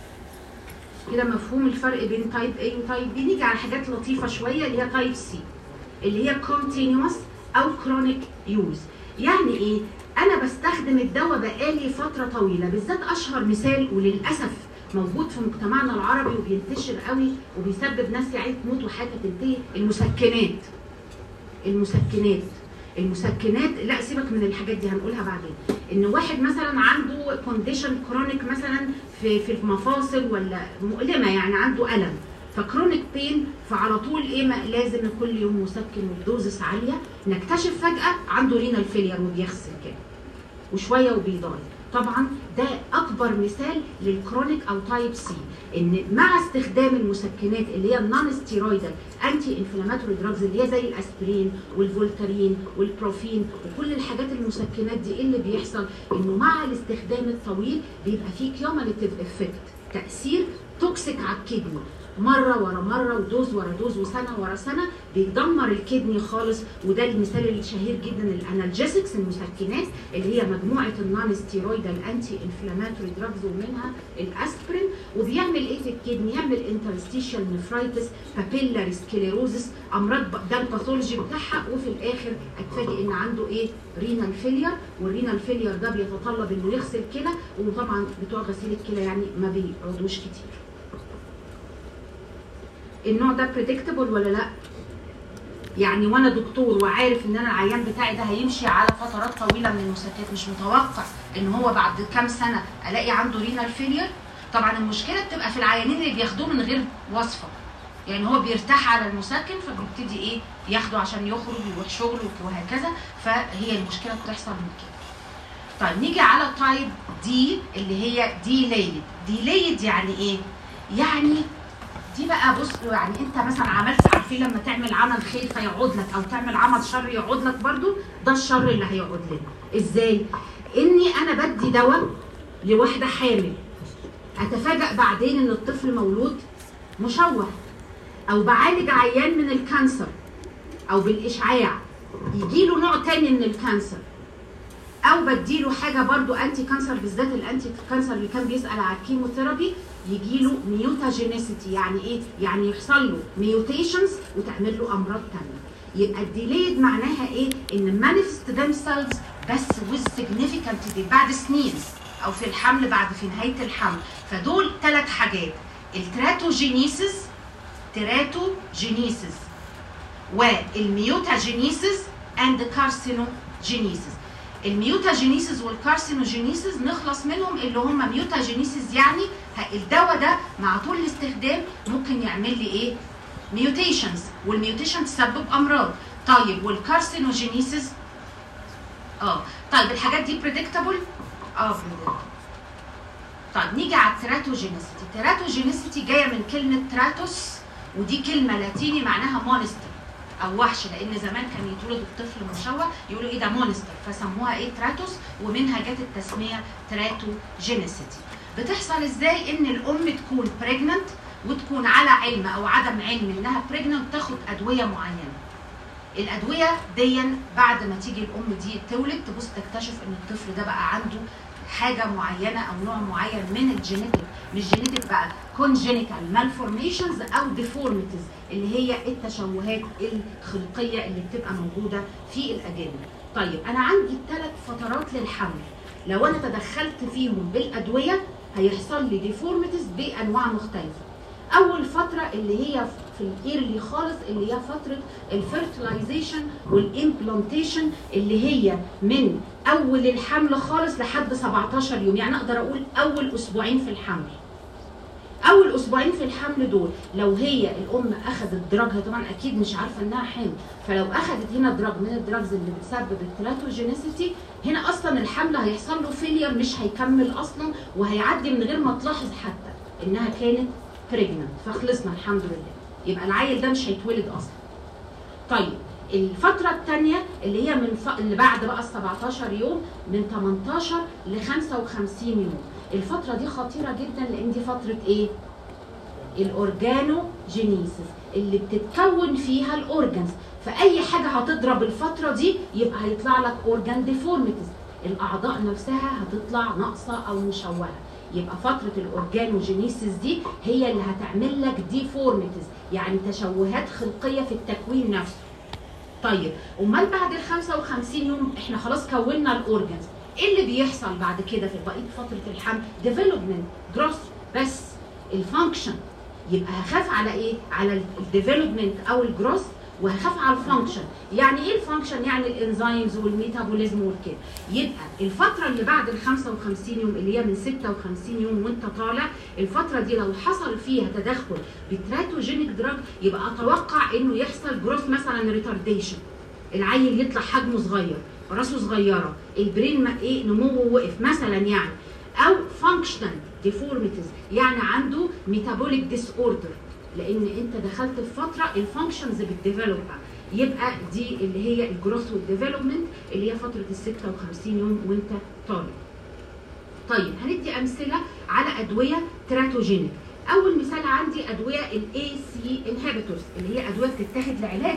كده مفهوم الفرق بين تايب A وتايب B نيجي على حاجات لطيفه شويه اللي هي تايب C اللي هي continuous او chronic use يعني ايه انا بستخدم الدواء بقالي فتره طويله بالذات اشهر مثال وللاسف موجود في مجتمعنا العربي وبينتشر قوي وبيسبب ناس يعني تموت وحاجه تنتهي المسكنات المسكنات المسكنات لا سيبك من الحاجات دي هنقولها بعدين ان واحد مثلا عنده كونديشن كرونيك مثلا في في المفاصل ولا مؤلمه يعني عنده الم فكرونيك بين فعلى طول ايه ما لازم كل يوم مسكن والدوزس عاليه نكتشف فجاه عنده رينال فيلير وبيغسل كده وشويه وبيضايق طبعا ده اكبر مثال للكرونيك او تايب سي ان مع استخدام المسكنات اللي هي النون ستيرويدال انتي انفلاماتوري دراجز اللي هي زي الاسبرين والفولتارين والبروفين وكل الحاجات المسكنات دي ايه اللي بيحصل انه مع الاستخدام الطويل بيبقى فيه كيوماليتيف افكت تاثير توكسيك على الكدني مره ورا مره ودوز ورا دوز وسنه ورا سنه بيدمر الكدني خالص وده المثال الشهير جدا الانالجيسكس المسكنات اللي هي مجموعه النون ستيرويدال انتي انفلاماتوري دراجز ومنها الاسبرين وبيعمل ايه في الكدني؟ يعمل انترستيشال نفرايتس بابيلاري سكليروزس امراض ده الباثولوجي بتاعها وفي الاخر اتفاجئ ان عنده ايه؟ رينال فيلير والرينال فيلير ده بيتطلب انه يغسل كلى وطبعا بتوع غسيل الكلى يعني ما بيقعدوش كتير. النوع ده بريدكتبل ولا لا؟ يعني وانا دكتور وعارف ان انا العيان بتاعي ده هيمشي على فترات طويله من المسكنات مش متوقع ان هو بعد كام سنه الاقي عنده رينال فيلير طبعا المشكله بتبقى في العيانين اللي بياخدوه من غير وصفه يعني هو بيرتاح على المسكن فبيبتدي ايه ياخده عشان يخرج يروح شغله وهكذا فهي المشكله بتحصل من كده طيب نيجي على تايب دي اللي هي ديليد ديليد يعني ايه يعني دي بقى بص يعني انت مثلا عملت عارفين لما تعمل عمل خير فيعود لك او تعمل عمل شر يعود لك برضو ده الشر اللي هيعود لنا ازاي اني انا بدي دواء لواحده حامل اتفاجئ بعدين ان الطفل مولود مشوه او بعالج عيان من الكانسر او بالاشعاع يجي له نوع تاني من الكانسر او بديله حاجه برضو انتي كانسر بالذات الانتي كانسر اللي كان بيسال على الكيموثيرابي يجي له ميوتاجينيسيتي يعني ايه؟ يعني يحصل له ميوتيشنز وتعمل له امراض ثانيه. يبقى الديليد معناها ايه؟ ان مانيفست ذيم سيلز بس ويز سيجنيفيكانت بعد سنين او في الحمل بعد في نهايه الحمل فدول ثلاث حاجات التراتوجينيسيس تراتوجينيسيس والميوتاجينيسيس اند كارسينوجينيسيس الميوتاجينيسيس والكارسينوجينيسيس نخلص منهم اللي هم ميوتاجينيسيس يعني الدواء ده مع طول الاستخدام ممكن يعمل لي ايه؟ ميوتيشنز والميوتيشن تسبب امراض طيب والكارسينوجينيسيس اه طيب الحاجات دي بريدكتابل؟ اه بريدكتابل طيب نيجي على التراتوجينيسيتي التراتوجينيسيتي جايه من كلمه تراتوس ودي كلمه لاتيني معناها مونستر او وحش لان زمان كان يتولد الطفل مشوه يقولوا ايه ده مونستر فسموها ايه تراتوس ومنها جت التسميه تراتوجينيسيتي بتحصل ازاي ان الام تكون بريجننت وتكون على علم او عدم علم انها بريجننت تاخد ادويه معينه الادويه دي بعد ما تيجي الام دي تولد تبص تكتشف ان الطفل ده بقى عنده حاجه معينه او نوع معين من الجينيتك مش جينيتك بقى كونجينيتال مالفورميشنز او ديفورميتيز اللي هي التشوهات الخلقيه اللي بتبقى موجوده في الاجانب. طيب انا عندي ثلاث فترات للحمل لو انا تدخلت فيهم بالادويه هيحصل لي ديفورميتيز بانواع مختلفه. اول فتره اللي هي في الايرلي خالص اللي هي فتره الفيرتلايزيشن والامبلانتيشن اللي هي من اول الحمل خالص لحد 17 يوم يعني اقدر اقول اول اسبوعين في الحمل اول اسبوعين في الحمل دول لو هي الام اخذت دراجها طبعا اكيد مش عارفه انها حامل فلو اخذت هنا دراج من الدراجز اللي بتسبب التراتوجينيسيتي هنا اصلا الحمل هيحصل له فيلير مش هيكمل اصلا وهيعدي من غير ما تلاحظ حتى انها كانت بريجننت فخلصنا الحمد لله يبقى العيل ده مش هيتولد اصلا طيب الفترة الثانية اللي هي من ف... اللي بعد بقى ال 17 يوم من 18 ل 55 يوم الفترة دي خطيرة جدا لأن دي فترة إيه؟ الأورجانوجينيسيس اللي بتتكون فيها الأورجانز فأي حاجة هتضرب الفترة دي يبقى هيطلع لك أورجان ديفورميتيز الأعضاء نفسها هتطلع ناقصة أو مشوهة يبقى فترة الأورجانوجينيسيس دي هي اللي هتعمل لك ديفورميتيز يعني تشوهات خلقية في التكوين نفسه طيب امال بعد ال 55 يوم احنا خلاص كونا الاورجنز ايه اللي بيحصل بعد كده في بقيه فتره الحمل ديفلوبمنت جروث بس الفانكشن يبقى هخاف على ايه على الديفلوبمنت او الجروث وهخاف على الفانكشن يعني ايه الفانكشن يعني الانزيمز والميتابوليزم والكده يبقى الفتره اللي بعد ال 55 يوم اللي هي من 56 يوم وانت طالع الفتره دي لو حصل فيها تدخل بتراتوجينيك دراج يبقى اتوقع انه يحصل جروث مثلا ريتارديشن العيل يطلع حجمه صغير راسه صغيره البرين ما ايه نموه وقف مثلا يعني او فانكشنال ديفورميتيز يعني عنده ميتابوليك ديس اوردر لان انت دخلت في فتره الفانكشنز بتديفلوب يبقى دي اللي هي الجروث والديفلوبمنت اللي هي فتره ال 56 يوم وانت طالب. طيب هندي امثله على ادويه تراتوجينيك. اول مثال عندي ادويه الاي سي انهبيتورز اللي هي ادويه بتتاخد لعلاج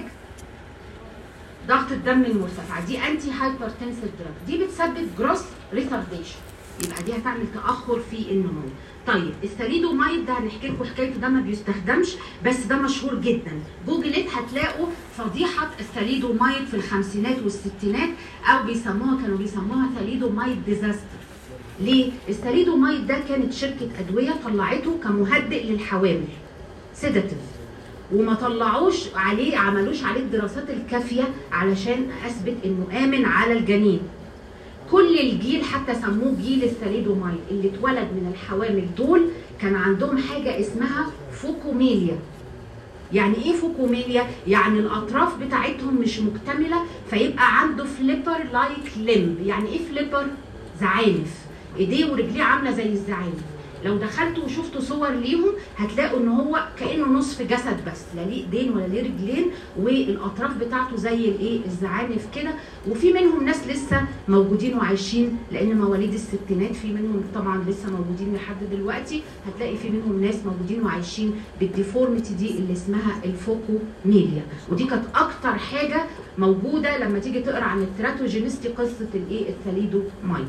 ضغط الدم المرتفع دي انتي هايبرتنسيف دراج دي بتسبب جروث ريتارديشن يبقى دي هتعمل تاخر في النمو طيب الثاليدومايد ده هنحكي لكم حكايته ده ما بيستخدمش بس ده مشهور جدا جوجلت هتلاقوا فضيحه الثاليدومايد في الخمسينات والستينات او بيسموها كانوا بيسموها ثاليدومايد ديزاستر ليه؟ الثاليدومايد ده كانت شركه ادويه طلعته كمهدئ للحوامل سيداتيف وما طلعوش عليه عملوش عليه الدراسات الكافيه علشان اثبت انه امن على الجنين كل الجيل حتى سموه جيل الثاليدومايد اللي اتولد من الحوامل دول كان عندهم حاجه اسمها فوكوميليا يعني ايه فوكوميليا يعني الاطراف بتاعتهم مش مكتمله فيبقى عنده فليبر لايك لمب يعني ايه فليبر زعانف ايديه ورجليه عامله زي الزعانف لو دخلتوا وشفتوا صور ليهم هتلاقوا ان هو كانه نصف جسد بس لا ليه ايدين ولا ليه رجلين والاطراف بتاعته زي الايه الزعانف كده وفي منهم ناس لسه موجودين وعايشين لان مواليد الستينات في منهم طبعا لسه موجودين لحد دلوقتي هتلاقي في منهم ناس موجودين وعايشين بالديفورميتي دي اللي اسمها الفوكوميليا ودي كانت اكتر حاجه موجوده لما تيجي تقرا عن التراتوجينيستي قصه الايه الثاليدومايد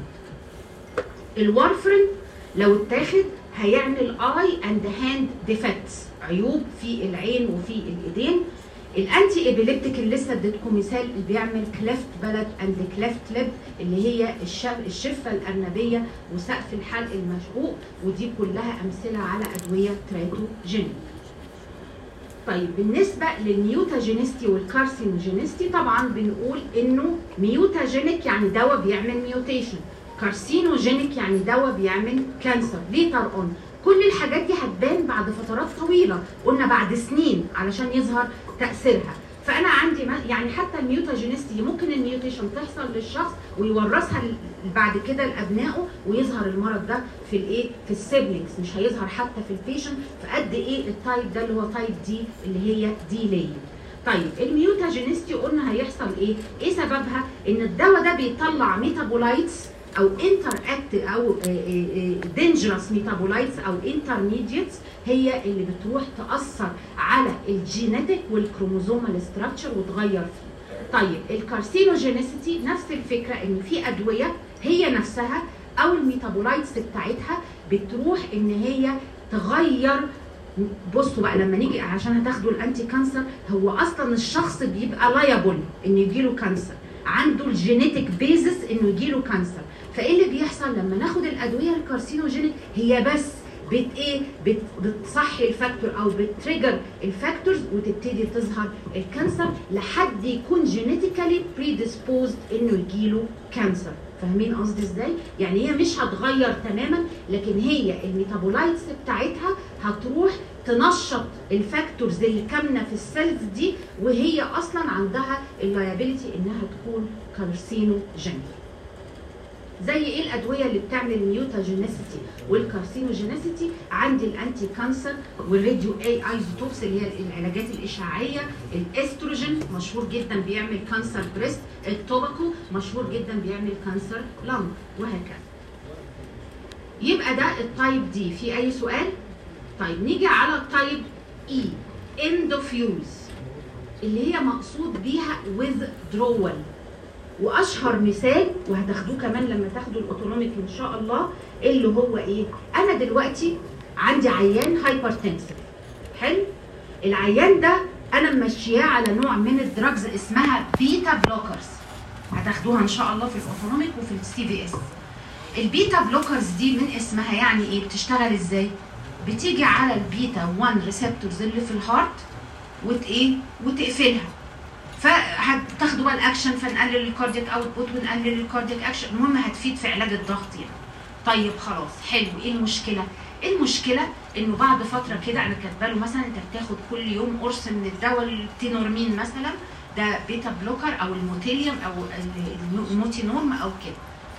الوارفرين لو اتاخد هيعمل اي اند هاند ديفكتس عيوب في العين وفي الايدين الانتي ابيليبتيك اللي لسه اديتكم مثال اللي بيعمل كليفت بلد اند كليفت ليب اللي هي الشفه الارنبيه وسقف الحلق المشقوق ودي كلها امثله على ادويه تراتوجينيك طيب بالنسبه للميوتاجينيستي والكارسينوجينيستي طبعا بنقول انه ميوتاجينيك يعني دواء بيعمل ميوتيشن كارسينوجينيك يعني دواء بيعمل كانسر ليتر اون كل الحاجات دي هتبان بعد فترات طويله قلنا بعد سنين علشان يظهر تاثيرها فانا عندي يعني حتى الميوتاجينيستي ممكن الميوتيشن تحصل للشخص ويورثها بعد كده لابنائه ويظهر المرض ده في الايه في السيبلينجز مش هيظهر حتى في البيشنت فقد ايه التايب ده اللي هو تايب دي اللي هي دي لي طيب الميوتاجينيستي قلنا هيحصل ايه ايه سببها ان الدواء ده بيطلع ميتابولايتس او انتر اكت او دينجرس ميتابولايتس او انترميديتس هي اللي بتروح تاثر على الجينيتك والكروموزومال ستراكشر وتغير فيه طيب الكارسينوجينيسيتي نفس الفكره ان في ادويه هي نفسها او الميتابولايتس بتاعتها بتروح ان هي تغير بصوا بقى لما نيجي عشان هتاخدوا الانتي كانسر هو اصلا الشخص بيبقى لايبل انه يجيله كانسر عنده الجينيتك بيزس انه يجيله كانسر فايه اللي بيحصل لما ناخد الادويه الكارسينوجينيك هي بس بت ايه بت بتصحي الفاكتور او بتريجر الفاكتورز وتبتدي تظهر الكانسر لحد يكون جينيتيكالي بريديسبوزد انه يجيله كانسر فاهمين قصدي ازاي؟ يعني هي مش هتغير تماما لكن هي الميتابولايتس بتاعتها هتروح تنشط الفاكتورز اللي كامنه في السيلز دي وهي اصلا عندها اللايبيليتي انها تكون كارسينوجينيك. زي ايه الادويه اللي بتعمل الميوتاجينيسيتي والكارسينوجينيسيتي عندي الانتي كانسر والراديو اي ايزوتوبس اللي هي العلاجات الاشعاعيه الاستروجين مشهور جدا بيعمل كانسر بريست التوباكو مشهور جدا بيعمل كانسر لنج وهكذا يبقى ده التايب دي في اي سؤال طيب نيجي على التايب اي اندوفيوز اللي هي مقصود بيها withdrawal واشهر مثال وهتاخدوه كمان لما تاخدوا الاوتونوميك ان شاء الله اللي هو ايه انا دلوقتي عندي عيان هايبرتنسيف حلو العيان ده انا ممشياه على نوع من الدراجز اسمها بيتا بلوكرز هتاخدوها ان شاء الله في الاوتونوميك وفي السي في اس البيتا بلوكرز دي من اسمها يعني ايه بتشتغل ازاي بتيجي على البيتا 1 ريسبتورز اللي في الهارت وت ايه وتقفلها فهتاخدوا بقى الاكشن فنقلل الكاردياك اوتبوت ونقلل الكاردياك اكشن المهم هتفيد في علاج الضغط يعني طيب خلاص حلو ايه المشكله المشكله انه بعد فتره كده انا كاتبه له مثلا انت بتاخد كل يوم قرص من الدواء التينورمين مثلا ده بيتا بلوكر او الموتيليوم او الموتينورم او كده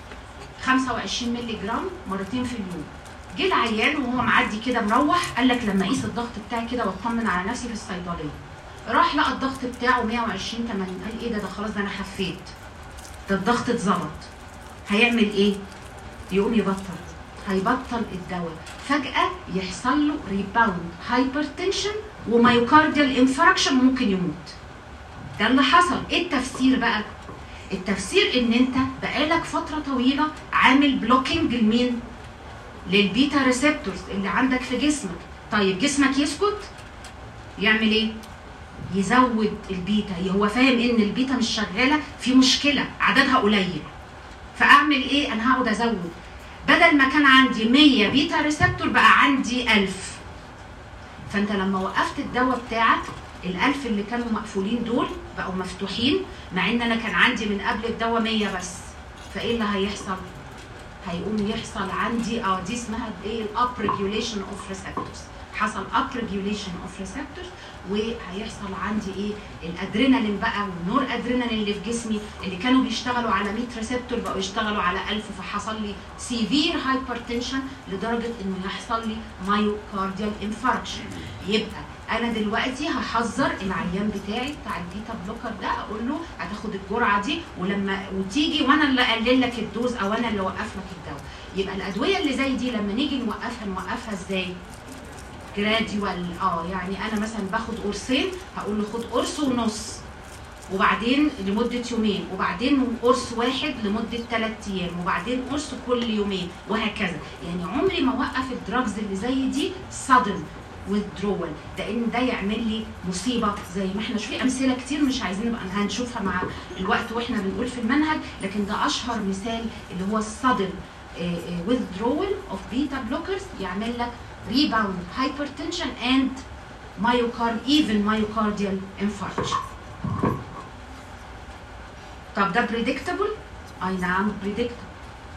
25 مللي جرام مرتين في اليوم جه العيان وهو معدي كده مروح قال لك لما اقيس الضغط بتاعي كده واطمن على نفسي في الصيدليه راح لقى الضغط بتاعه 120 80 قال ايه ده ده خلاص ده انا خفيت ده الضغط اتظبط هيعمل ايه؟ يقوم يبطل هيبطل الدواء فجأة يحصل له ريباوند هايبرتنشن ومايوكارديال انفراكشن ممكن يموت ده اللي حصل ايه التفسير بقى؟ التفسير ان انت بقالك فترة طويلة عامل بلوكينج لمين؟ للبيتا ريسبتورز اللي عندك في جسمك طيب جسمك يسكت يعمل ايه؟ يزود البيتا هو فاهم ان البيتا مش شغاله في مشكله عددها قليل فاعمل ايه انا هقعد ازود بدل ما كان عندي 100 بيتا ريسبتور بقى عندي 1000 فانت لما وقفت الدواء بتاعك الألف اللي كانوا مقفولين دول بقوا مفتوحين مع ان انا كان عندي من قبل الدواء 100 بس فايه اللي هيحصل؟ هيقوم يحصل عندي اه دي اسمها ايه الاب ريجوليشن اوف ريسبتورز حصل اب ريجوليشن اوف ريسبتورز وهيحصل عندي ايه الادرينالين بقى والنور ادرينالين اللي في جسمي اللي كانوا بيشتغلوا على 100 ريسبتور بقوا يشتغلوا على 1000 فحصل لي سيفير هايبرتنشن لدرجه انه يحصل لي مايوكارديال انفاركشن يبقى انا دلوقتي هحذر العيان بتاعي بتاع البيتا بلوكر ده اقول له هتاخد الجرعه دي ولما وتيجي وانا اللي اقلل لك الدوز او انا اللي اوقف لك الدواء يبقى الادويه اللي زي دي لما نيجي نوقفها نوقفها ازاي؟ جراديوال اه يعني انا مثلا باخد قرصين هقول له خد قرص ونص وبعدين لمده يومين وبعدين قرص واحد لمده ثلاث ايام وبعدين قرص كل يومين وهكذا يعني عمري ما اوقف الدراجز اللي زي دي sudden withdrawal لان ده يعمل لي مصيبه زي ما احنا في امثله كتير مش عايزين نبقى هنشوفها مع الوقت واحنا بنقول في المنهج لكن ده اشهر مثال اللي هو الصدم withdrawal of beta blockers يعمل لك rebound hypertension and myocard even myocardial infarction. طب ده predictable؟ اي نعم predictable.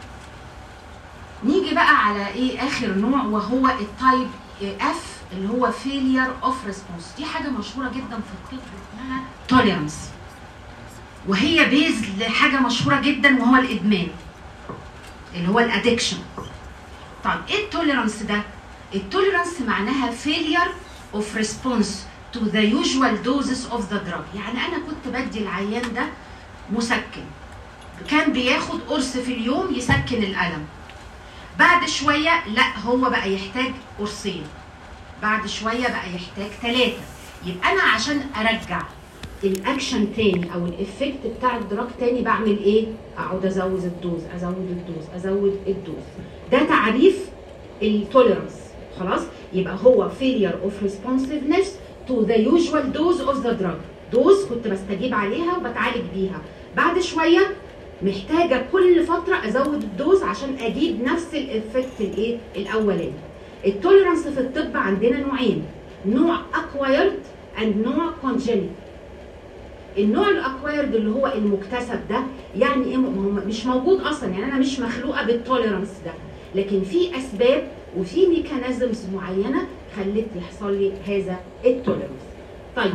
نيجي بقى على ايه اخر نوع وهو التايب اف اللي هو failure of response دي حاجه مشهوره جدا في الطب اسمها tolerance وهي بيز لحاجه مشهوره جدا وهو الادمان اللي هو الادكشن طيب ايه التوليرانس ده التوليرانس معناها failure of response to the usual doses of the drug يعني انا كنت بدي العيان ده مسكن كان بياخد قرص في اليوم يسكن الالم بعد شويه لا هو بقى يحتاج قرصين بعد شويه بقى يحتاج ثلاثه يبقى انا عشان ارجع الاكشن تاني او الافكت بتاع الدراج تاني بعمل ايه؟ اقعد ازود الدوز ازود الدوز ازود الدوز ده تعريف التوليرانس خلاص يبقى هو failure of responsiveness to the usual dose of the drug دوز كنت بستجيب عليها وبتعالج بيها بعد شويه محتاجه كل فتره ازود الدوز عشان اجيب نفس الافكت الايه الاولاني التوليرانس في الطب عندنا نوعين نوع acquired and نوع congenital النوع الاكوايرد اللي هو المكتسب ده يعني ايه م- مش موجود اصلا يعني انا مش مخلوقه بالتوليرانس ده لكن في اسباب وفي ميكانيزمز معينه خلت يحصل لي هذا التوليرانس طيب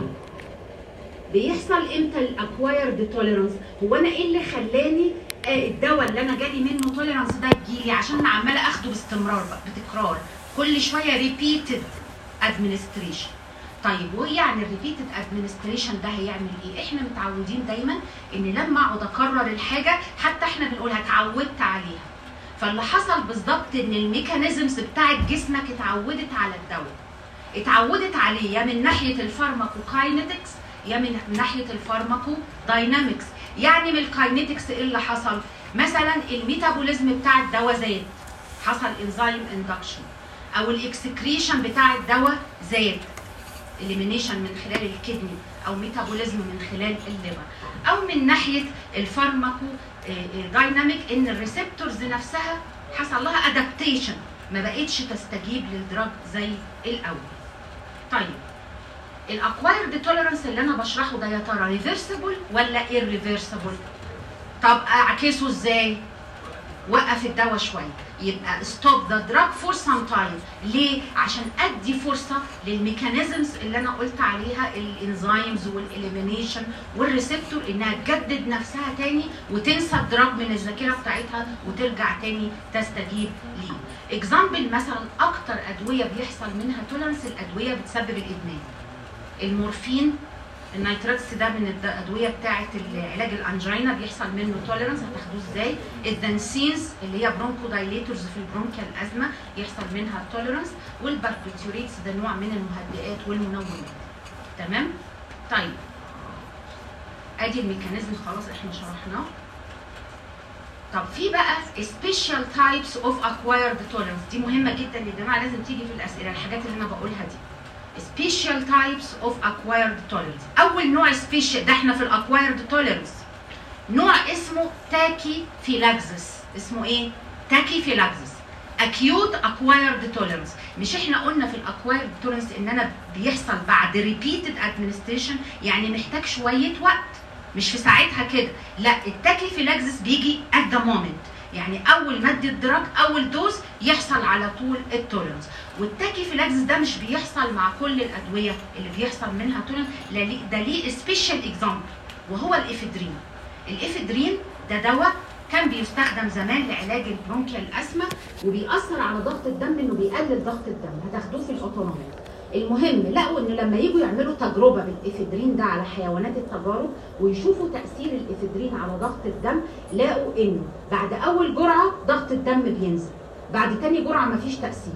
بيحصل امتى الاكوايرد توليرانس هو انا ايه اللي خلاني آه الدواء اللي انا جالي منه توليرانس ده يجيلي عشان انا عماله اخده باستمرار بقى بتكرار كل شويه ريبيتد ادمنستريشن طيب وايه يعني الريبيتد ادمنستريشن ده هيعمل ايه؟ احنا متعودين دايما ان لما اقعد اكرر الحاجه حتى احنا بنقولها اتعودت عليها. فاللي حصل بالظبط ان الميكانيزمز بتاعت جسمك اتعودت على الدواء. اتعودت عليه يا من ناحيه الفارماكوكاينetics يا من ناحيه الفارماكو داينامكس يعني من الكاينetics ايه اللي حصل؟ مثلا الميتابوليزم بتاع الدواء زاد حصل انزيم اندكشن او الاكسكريشن بتاع الدواء زاد اليمينيشن من خلال الكدني او ميتابوليزم من خلال الليفر او من ناحيه الفارماكو دايناميك ان الريسبتورز نفسها حصل لها ادابتيشن ما بقتش تستجيب للدراج زي الاول طيب الاكوايرد توليرانس اللي انا بشرحه ده يا ترى ريفرسبل ولا irreversible طب اعكسه ازاي وقف الدواء شويه يبقى ستوب ذا دراج فور سام تايم ليه عشان ادي فرصه للميكانيزمز اللي انا قلت عليها الانزيمز والاليمينيشن والريسبتور انها تجدد نفسها تاني وتنسى الدراج من الذاكره بتاعتها وترجع تاني تستجيب ليه اكزامبل مثلا اكتر ادويه بيحصل منها تولرنس الادويه بتسبب الادمان المورفين النيتراتس ده من الادويه بتاعه علاج الانجينا بيحصل منه توليرنس هتاخدوه ازاي الدنسينز اللي هي برونكو دايليتورز في البرونكيال ازمه يحصل منها توليرنس والباربيتوريتس ده نوع من المهدئات والمنومات تمام طيب ادي الميكانيزم خلاص احنا شرحناه طب في بقى سبيشال تايبس اوف اكوايرد توليرنس دي مهمه جدا يا جماعه لازم تيجي في الاسئله الحاجات اللي انا بقولها دي special types of acquired tolerance اول نوع special ده احنا في الاكوايرد tolerance نوع اسمه تاكيفيلاكسس اسمه ايه تاكيفيلاكسس acute acquired tolerance مش احنا قلنا في الاكوايرد tolerance ان انا بيحصل بعد repeated administration يعني محتاج شويه وقت مش في ساعتها كده لا التاكيفيلاكسس بيجي at the moment يعني اول ما ادي الدراج اول دوز يحصل على طول التولرنس والتاكيفيلاكسس ده مش بيحصل مع كل الادويه اللي بيحصل منها تولرنس ده ليه سبيشال اكزامبل وهو الافيدرين الافيدرين ده دواء كان بيستخدم زمان لعلاج البرونكيال اسما وبيأثر على ضغط الدم انه بيقلل ضغط الدم هتاخدوه في الاوتونومي المهم لقوا ان لما يجوا يعملوا تجربه بالافيدرين ده على حيوانات التجارب ويشوفوا تاثير الافيدرين على ضغط الدم لقوا انه بعد اول جرعه ضغط الدم بينزل بعد تاني جرعه مفيش تاثير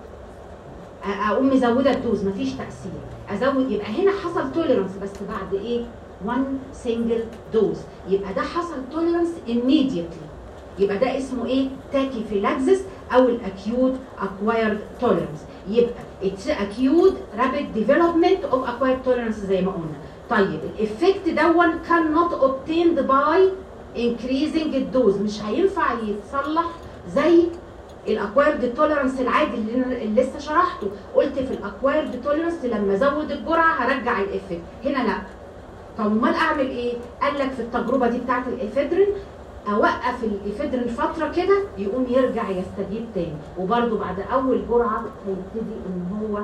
اقوم مزوده الدوز مفيش تاثير ازود يبقى هنا حصل توليرانس بس بعد ايه 1 سنجل دوز يبقى ده حصل توليرانس immediately يبقى ده اسمه ايه تاكيفيلاكسس او الاكيوت اكوايرد توليرانس يبقى اتس اكيوت رابيد ديفلوبمنت اوف اكوايرد توليرانس زي ما قلنا طيب الافكت دون كان نوت obtained باي increasing الدوز مش هينفع يتصلح زي الاكوايرد توليرانس العادي اللي انا اللي لسه شرحته قلت في الاكوايرد توليرانس لما ازود الجرعه هرجع الافكت هنا لا طب امال اعمل ايه قال لك في التجربه دي بتاعت الافيدرين اوقف الافيدرين فتره كده يقوم يرجع يستجيب تاني وبرده بعد اول جرعه هيبتدي ان هو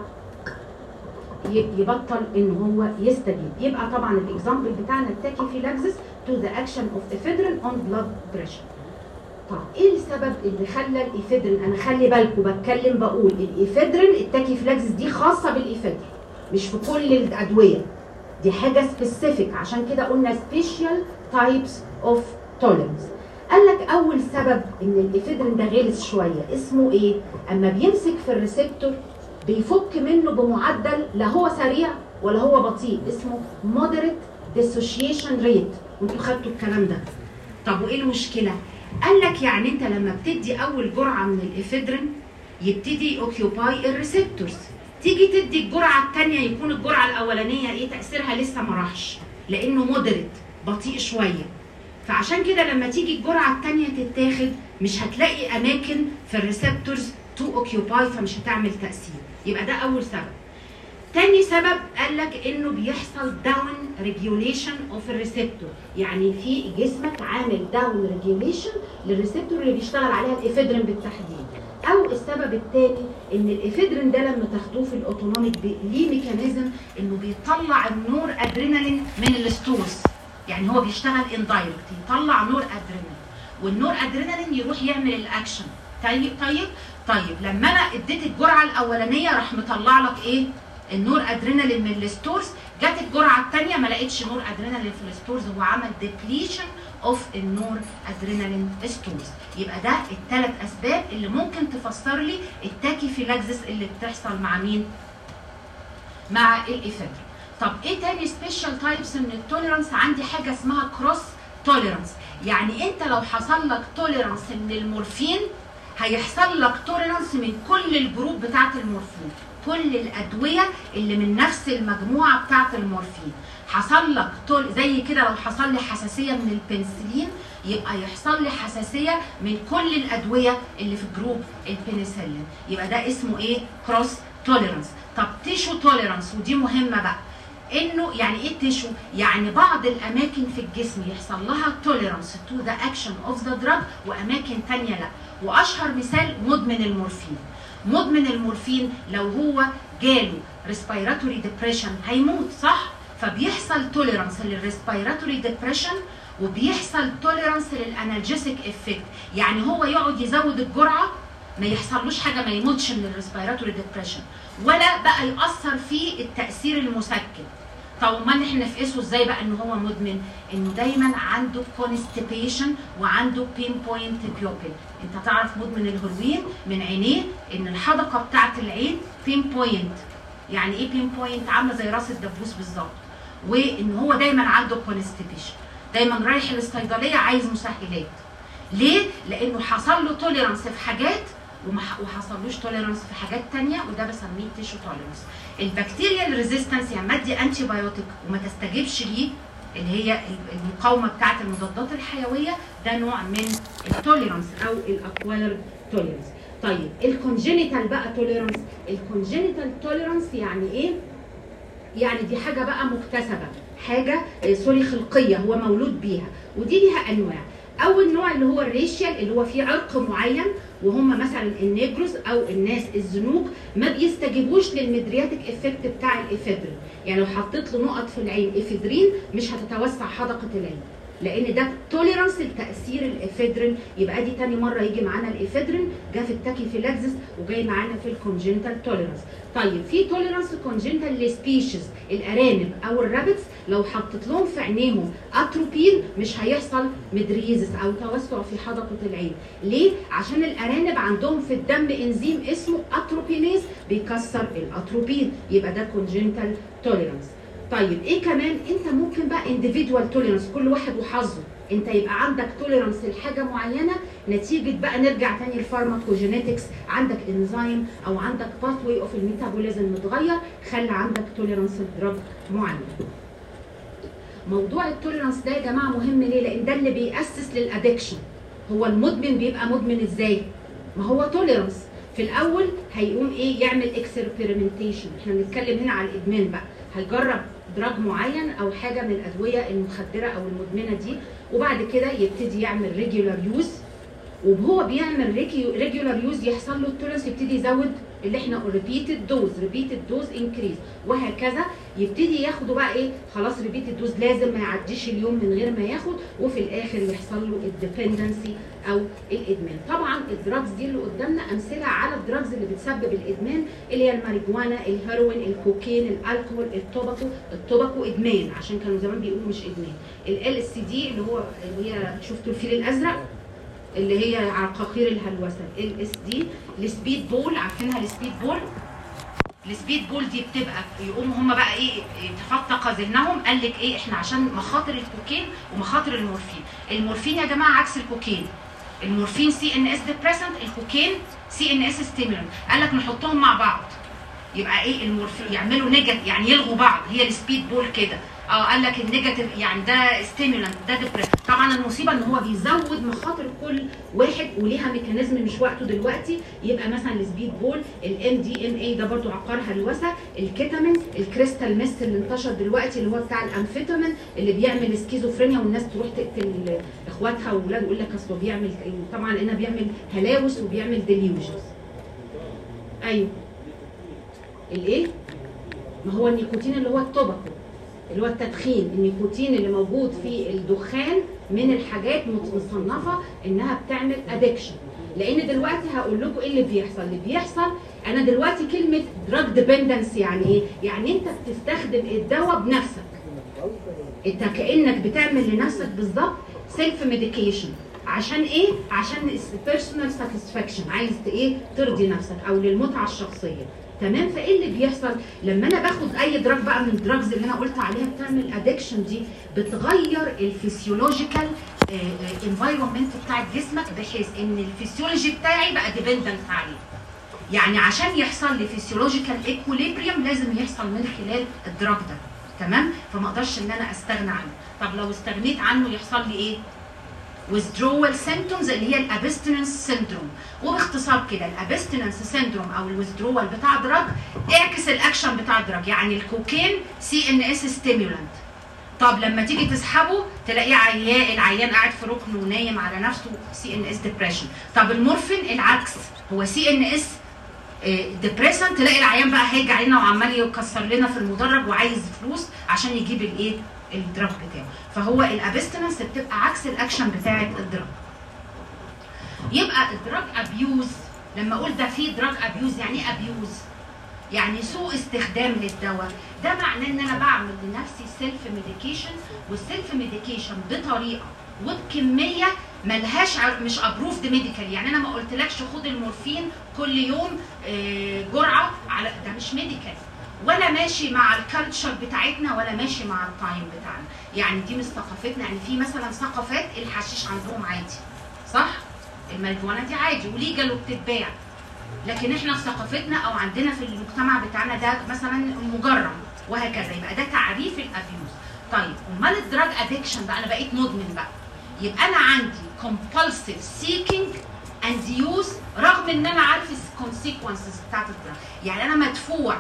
يبطل ان هو يستجيب يبقى طبعا الاكزامبل بتاعنا التاكيفيلاكسس تو ذا اكشن اوف افيدرين اون بلاد بريشر طب ايه السبب اللي خلى الافيدرين انا خلي بالكم بتكلم بقول الافيدرين التاكيفيلاكسس دي خاصه بالافيدرين مش في كل الادويه دي حاجه سبيسيفيك عشان كده قلنا سبيشال تايبس اوف توليرنس قال لك اول سبب ان الافيدرين ده غلس شويه اسمه ايه اما بيمسك في الريسبتور بيفك منه بمعدل لا هو سريع ولا هو بطيء اسمه moderate dissociation rate وانتوا خدتوا الكلام ده طب وايه المشكله قال لك يعني انت لما بتدي اول جرعه من الافيدرين يبتدي اوكيوباي الريسبتورز تيجي تدي الجرعه الثانيه يكون الجرعه الاولانيه ايه تاثيرها لسه ما راحش لانه مودريت بطيء شويه فعشان كده لما تيجي الجرعه الثانيه تتاخد مش هتلاقي اماكن في الريسبتورز تو اوكيوباي فمش هتعمل تاثير يبقى ده اول سبب تاني سبب قال لك انه بيحصل داون ريجوليشن اوف الريسبتور يعني في جسمك عامل داون ريجوليشن للريسبتور اللي بيشتغل عليها الافيدرين بالتحديد او السبب الثاني ان الافيدرين ده لما تاخدوه في الاوتونوميك ليه ميكانيزم انه بيطلع النور ادرينالين من الستورز يعني هو بيشتغل اندايركت يطلع نور ادرينالين والنور ادرينالين يروح يعمل الاكشن طيب طيب طيب لما انا اديت الجرعه الاولانيه راح مطلع لك ايه النور ادرينالين من الستورز جت الجرعه الثانيه ما لقيتش نور ادرينالين في الستورز هو عمل ديبليشن اوف النور ادرينالين ستورز يبقى ده الثلاث اسباب اللي ممكن تفسر لي التاكيفيلاكسس اللي بتحصل مع مين مع الافيدرين طب ايه تاني سبيشال تايبس من التوليرانس عندي حاجه اسمها كروس توليرانس يعني انت لو حصل لك توليرانس من المورفين هيحصل لك توليرانس من كل الجروب بتاعه المورفين كل الادويه اللي من نفس المجموعه بتاعه المورفين حصل لك تول زي كده لو حصل لي حساسيه من البنسلين يبقى يحصل لي حساسيه من كل الادويه اللي في جروب البنسلين يبقى ده اسمه ايه كروس توليرانس طب تيشو توليرانس ودي مهمه بقى انه يعني ايه تيشو يعني بعض الاماكن في الجسم يحصل لها توليرانس تو ذا اكشن اوف ذا دراج واماكن ثانيه لا واشهر مثال مدمن المورفين مدمن المورفين لو هو جاله ريسبيراتوري ديبريشن هيموت صح فبيحصل توليرانس للريسبيراتوري ديبريشن وبيحصل توليرانس للانالجيسيك افكت يعني هو يقعد يزود الجرعه ما يحصلوش حاجه ما يموتش من الريسبيراتوري ديبريشن ولا بقى ياثر في التاثير المسكن طب امال احنا نفقسه ازاي بقى ان هو مدمن انه دايما عنده كونستيبيشن وعنده بين بوينت بيوبل انت تعرف مدمن الهيروين من عينيه ان الحدقه بتاعه العين بين بوينت يعني ايه بين بوينت عامله زي راس الدبوس بالظبط وان هو دايما عنده كونستيبيشن دايما رايح للصيدليه عايز مسهلات ليه لانه حصل له توليرانس في حاجات وما حصلوش توليرانس في حاجات تانية وده بسميه تيشو توليرانس البكتيريال ريزيستنس يعني مادي انتي بايوتيك وما تستجيبش ليه اللي هي المقاومه بتاعه المضادات الحيويه ده نوع من التوليرانس او الاكوايرد توليرانس طيب الكونجينيتال بقى توليرانس الكونجينيتال توليرانس يعني ايه يعني دي حاجه بقى مكتسبه حاجه سوري خلقيه هو مولود بيها ودي ليها انواع اول نوع اللي هو الريشيال اللي هو فيه عرق معين وهم مثلا النيجروس او الناس الزنوج ما بيستجيبوش للمدرياتيك افكت بتاع الافيدرين يعني لو حطيت له نقط في العين افيدرين مش هتتوسع حدقه العين لان ده توليرانس لتاثير الافيدرين يبقى دي تاني مره يجي معانا الافيدرين جه في التاكيفيلاكسس وجاي معانا في الكونجنتال توليرانس طيب في توليرانس كونجنتال لسبيشيز الارانب او الرابتس لو حطيت لهم في عينيهم اتروبين مش هيحصل مدريزس او توسع في حدقه العين ليه عشان الارانب عندهم في الدم انزيم اسمه اتروبينيز بيكسر الاتروبين يبقى ده كونجنتال توليرانس طيب ايه كمان انت ممكن بقى individual tolerance كل واحد وحظه انت يبقى عندك توليرانس لحاجه معينه نتيجه بقى نرجع تاني الفارماكوجينetics عندك انزيم او عندك باث واي اوف الميتابوليزم متغير خلى عندك توليرانس لدراج معين موضوع التوليرانس ده يا جماعه مهم ليه لان ده اللي بيأسس للادكشن هو المدمن بيبقى مدمن ازاي ما هو توليرانس في الاول هيقوم ايه يعمل اكسبيرمنتيشن احنا بنتكلم هنا على الادمان بقى هيجرب دراج معين او حاجه من الادويه المخدره او المدمنه دي وبعد كده يبتدي يعمل ريجولار يوز وهو بيعمل ريجولار يوز يحصل له التولرنس يبتدي يزود اللي احنا ريبيتد دوز ريبيتد دوز انكريز وهكذا يبتدي ياخدوا بقى ايه خلاص ريبيتد دوز لازم ما يعديش اليوم من غير ما ياخد وفي الاخر يحصل له الديبندنسي او الادمان طبعا الدراجز دي اللي قدامنا امثله على الدراجز اللي بتسبب الادمان اللي هي الماريجوانا الهيروين الكوكين الالكول التوباكو التوباكو ادمان عشان كانوا زمان بيقولوا مش ادمان ال سي دي اللي هو اللي هي شفتوا الفيل الازرق اللي هي عقاقير الهلوسه ال اس دي السبيد بول عارفينها السبيد بول السبيد بول دي بتبقى يقوموا هم بقى ايه تفتق ذهنهم قال لك ايه احنا عشان مخاطر الكوكين ومخاطر المورفين المورفين يا جماعه عكس الكوكين المورفين سي ان اس ديبريسنت الكوكين سي ان اس ستيمولانت قال لك نحطهم مع بعض يبقى ايه المورفين يعملوا نيجاتيف يعني يلغوا بعض هي السبيد بول كده اه قال لك النيجاتيف يعني ده ستيمولانت ده ديبريسنت طبعا المصيبه ان هو بيزود مخاطر كل واحد وليها ميكانيزم مش وقته دلوقتي يبقى مثلا السبيد بول الام دي ام اي ده برضو عقار هلوسه الكيتامين الكريستال ميست اللي انتشر دلوقتي اللي هو بتاع الامفيتامين اللي بيعمل سكيزوفرينيا والناس تروح تقتل اخواتها واولاد يقول لك اصله بيعمل طبعا لانه بيعمل هلاوس وبيعمل ديليوجنز ايوه الايه ما هو النيكوتين اللي هو التوباكو اللي هو التدخين النيكوتين اللي موجود في الدخان من الحاجات مصنفه انها بتعمل ادكشن لان دلوقتي هقول لكم ايه اللي بيحصل اللي بيحصل انا دلوقتي كلمه دراج ديبندنس يعني ايه يعني انت بتستخدم الدواء بنفسك انت كانك بتعمل لنفسك بالظبط سيلف ميديكيشن عشان ايه عشان بيرسونال ساتسفاكشن عايز ايه ترضي نفسك او للمتعه الشخصيه تمام فايه اللي بيحصل لما انا باخد اي دراج بقى من الدراجز اللي انا قلت عليها بتعمل ادكشن دي بتغير الفسيولوجيكال انفايرمنت بتاع جسمك بحيث ان الفسيولوجي بتاعي بقى ديبندنت عليه يعني عشان يحصل لي فسيولوجيكال ايكوليبريم لازم يحصل من خلال الدراج ده تمام فما اقدرش ان انا استغنى عنه طب لو استغنيت عنه يحصل لي ايه withdrawal symptoms اللي هي الابستنس syndrome وباختصار كده الابستنس syndrome او الويزدرول بتاع دراج اعكس الاكشن بتاع الدراج يعني الكوكين سي ان اس ستيمولانت طب لما تيجي تسحبه تلاقيه عيان العيان قاعد في ركن ونايم على نفسه سي ان اس ديبريشن طب المورفين العكس هو سي ان اس ديبريشن تلاقي العيان بقى هيجي علينا وعمال يكسر لنا في المدرج وعايز فلوس عشان يجيب الايه الدراج بتاعه فهو الابستنس بتبقى عكس الاكشن بتاعه الدراج يبقى الدراج ابيوز لما اقول ده في دراج ابيوز يعني ايه ابيوز يعني سوء استخدام للدواء ده معناه ان انا بعمل لنفسي سيلف ميديكيشن والسيلف ميديكيشن بطريقه وبكميه ملهاش مش ابروفد ميديكال يعني انا ما قلتلكش خد المورفين كل يوم جرعه على ده مش ميديكال ولا ماشي مع الكالتشر بتاعتنا ولا ماشي مع التايم بتاعنا يعني دي مش ثقافتنا يعني في مثلا ثقافات الحشيش عندهم عادي صح الماريجوانا دي عادي وليجل وبتتباع لكن احنا في ثقافتنا او عندنا في المجتمع بتاعنا ده مثلا مجرم وهكذا يبقى ده تعريف الابيوز طيب امال الدراج ادكشن بقى انا بقيت مدمن بقى يبقى انا عندي compulsive seeking and use رغم ان انا عارف الكونسيكونسز بتاعت الدراج يعني انا مدفوع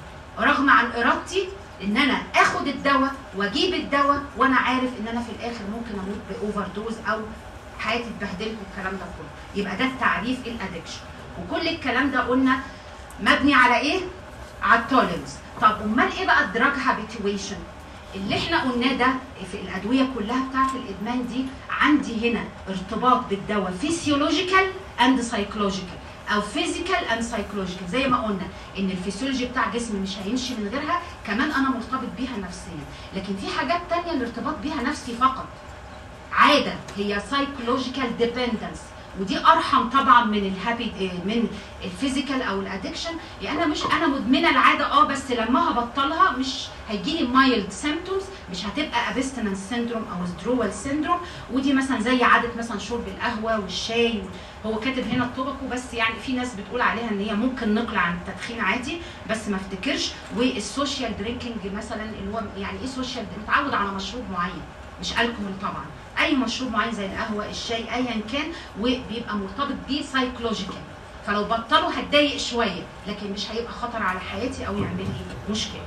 رغم عن ارادتي ان انا اخد الدواء واجيب الدواء وانا عارف ان انا في الاخر ممكن اموت باوفر دوز او حياتي اتبهدلت والكلام ده كله يبقى ده التعريف الادكشن وكل الكلام ده قلنا مبني على ايه على التوليرنس طب امال ايه بقى الدراج هابيتويشن اللي احنا قلناه ده في الادويه كلها بتاعت الادمان دي عندي هنا ارتباط بالدواء فيسيولوجيكال اند سايكولوجيكال او فيزيكال اند سايكولوجيكال زي ما قلنا ان الفسيولوجي بتاع جسمي مش هيمشي من غيرها كمان انا مرتبط بيها نفسيا لكن في حاجات تانية الارتباط بيها نفسي فقط عاده هي سايكولوجيكال ديبندنس ودي ارحم طبعا من الهابي من الفيزيكال او الادكشن يعني انا مش انا مدمنه العاده اه بس لما هبطلها مش هيجي لي مايلد سيمبتومز مش هتبقى ابستنس سيندروم او withdrawal سيندروم ودي مثلا زي عاده مثلا شرب القهوه والشاي هو كاتب هنا الطبق بس يعني في ناس بتقول عليها ان هي ممكن نقلع عن التدخين عادي بس ما افتكرش والسوشيال درينكينج مثلا اللي هو يعني ايه سوشيال متعود على مشروب معين مش الكحول طبعا اي مشروب معين زي القهوه الشاي ايا كان وبيبقى مرتبط بيه سايكولوجيكال فلو بطلوا هتضايق شويه لكن مش هيبقى خطر على حياتي او يعمل لي مشكله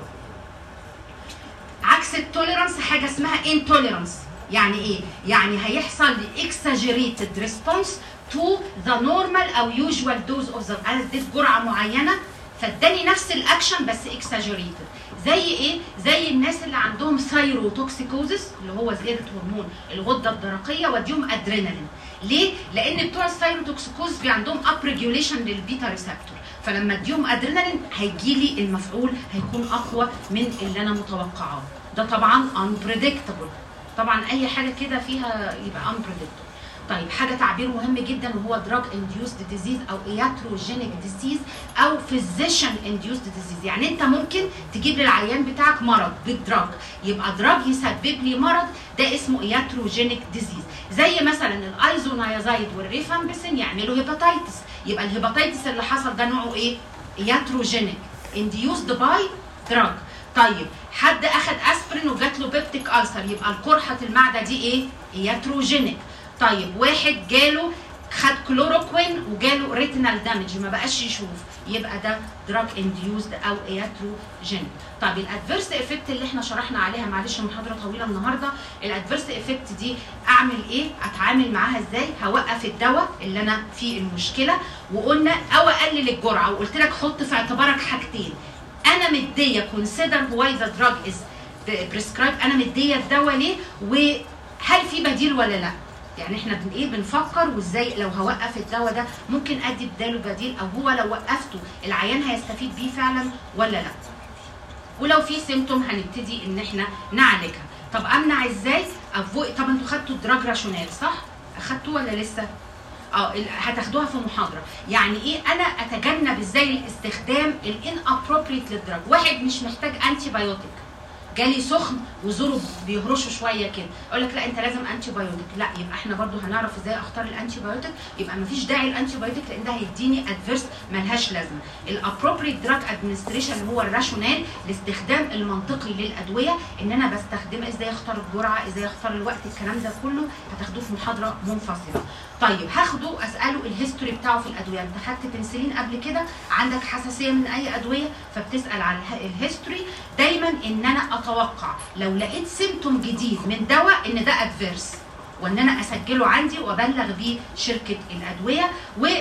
عكس التوليرانس حاجه اسمها انتوليرانس يعني ايه يعني هيحصل لي اكساجريتد ريسبونس تو ذا نورمال او يوجوال دوز اوف ذا انا اديت جرعه معينه فاداني نفس الاكشن بس اكساجريتد زي ايه زي الناس اللي عندهم ثايروتوكسيكوزس اللي هو زياده هرمون الغده الدرقيه واديهم ادرينالين ليه لان بتوع الثايروتوكسيكوز بي عندهم اب ريجوليشن للبيتا ريسبتور فلما اديهم ادرينالين هيجي لي المفعول هيكون اقوى من اللي انا متوقعاه ده طبعا unpredictable طبعا اي حاجه كده فيها يبقى unpredictable طيب حاجه تعبير مهم جدا وهو دراج انديوسد ديزيز او اياتروجينيك ديزيز او فيزيشن انديوسد ديزيز يعني انت ممكن تجيب للعيان بتاعك مرض بالدراج يبقى دراج يسبب لي مرض ده اسمه اياتروجينيك ديزيز زي مثلا الايزونايازايد والريفامبسين يعملوا هيباتيتس يبقى الهيباتيتس اللي حصل ده نوعه ايه اياتروجينيك انديوسد باي دراج طيب حد اخد اسبرين وجات له بيبتيك السر يبقى القرحه المعده دي ايه اياتروجينيك طيب واحد جاله خد كلوروكوين وجاله ريتينال دامج ما بقاش يشوف يبقى ده دراج انديوزد او اياتروجينيك طب الادفيرس افكت اللي احنا شرحنا عليها معلش المحاضره طويله النهارده الادفيرس افكت دي اعمل ايه اتعامل معاها ازاي هوقف الدواء اللي انا فيه المشكله وقلنا او اقلل الجرعه وقلت لك حط في اعتبارك حاجتين انا مديه كونسيدر واي ذا دراج از بريسكرايب انا مديه الدواء ليه وهل في بديل ولا لا يعني احنا بن ايه بنفكر وازاي لو هوقف الدواء ده ممكن ادي بداله بديل او هو لو وقفته العيان هيستفيد بيه فعلا ولا لا ولو في سيمتوم هنبتدي ان احنا نعالجها طب امنع ازاي أفو... طب انتوا خدتوا الدراج راشونال صح اخدتوه ولا لسه اه ال- هتاخدوها في محاضره يعني ايه انا اتجنب ازاي الاستخدام الان ابروبريت للدراج واحد مش محتاج انتي بايوتيك جالي سخن وزوره بيهرشوا شويه كده اقول لك لا انت لازم انتي بايوتيك لا يبقى احنا برضو هنعرف ازاي اختار الانتي بايوتيك يبقى مفيش داعي الانتي بايوتيك لان ده هيديني ادفيرس ملهاش لازمه الابروبريت دراج ادمنستريشن اللي هو الراشونال الاستخدام المنطقي للادويه ان انا بستخدم ازاي اختار الجرعه ازاي اختار الوقت الكلام ده كله هتاخدوه في محاضره منفصله طيب هاخده اساله الهيستوري بتاعه في الادويه انت خدت بنسلين قبل كده عندك حساسيه من اي ادويه فبتسال على اله- الهيستوري دايما ان انا اتوقع لو لقيت سيمتوم جديد من دواء ان ده ادفيرس وان انا اسجله عندي وابلغ بيه شركه الادويه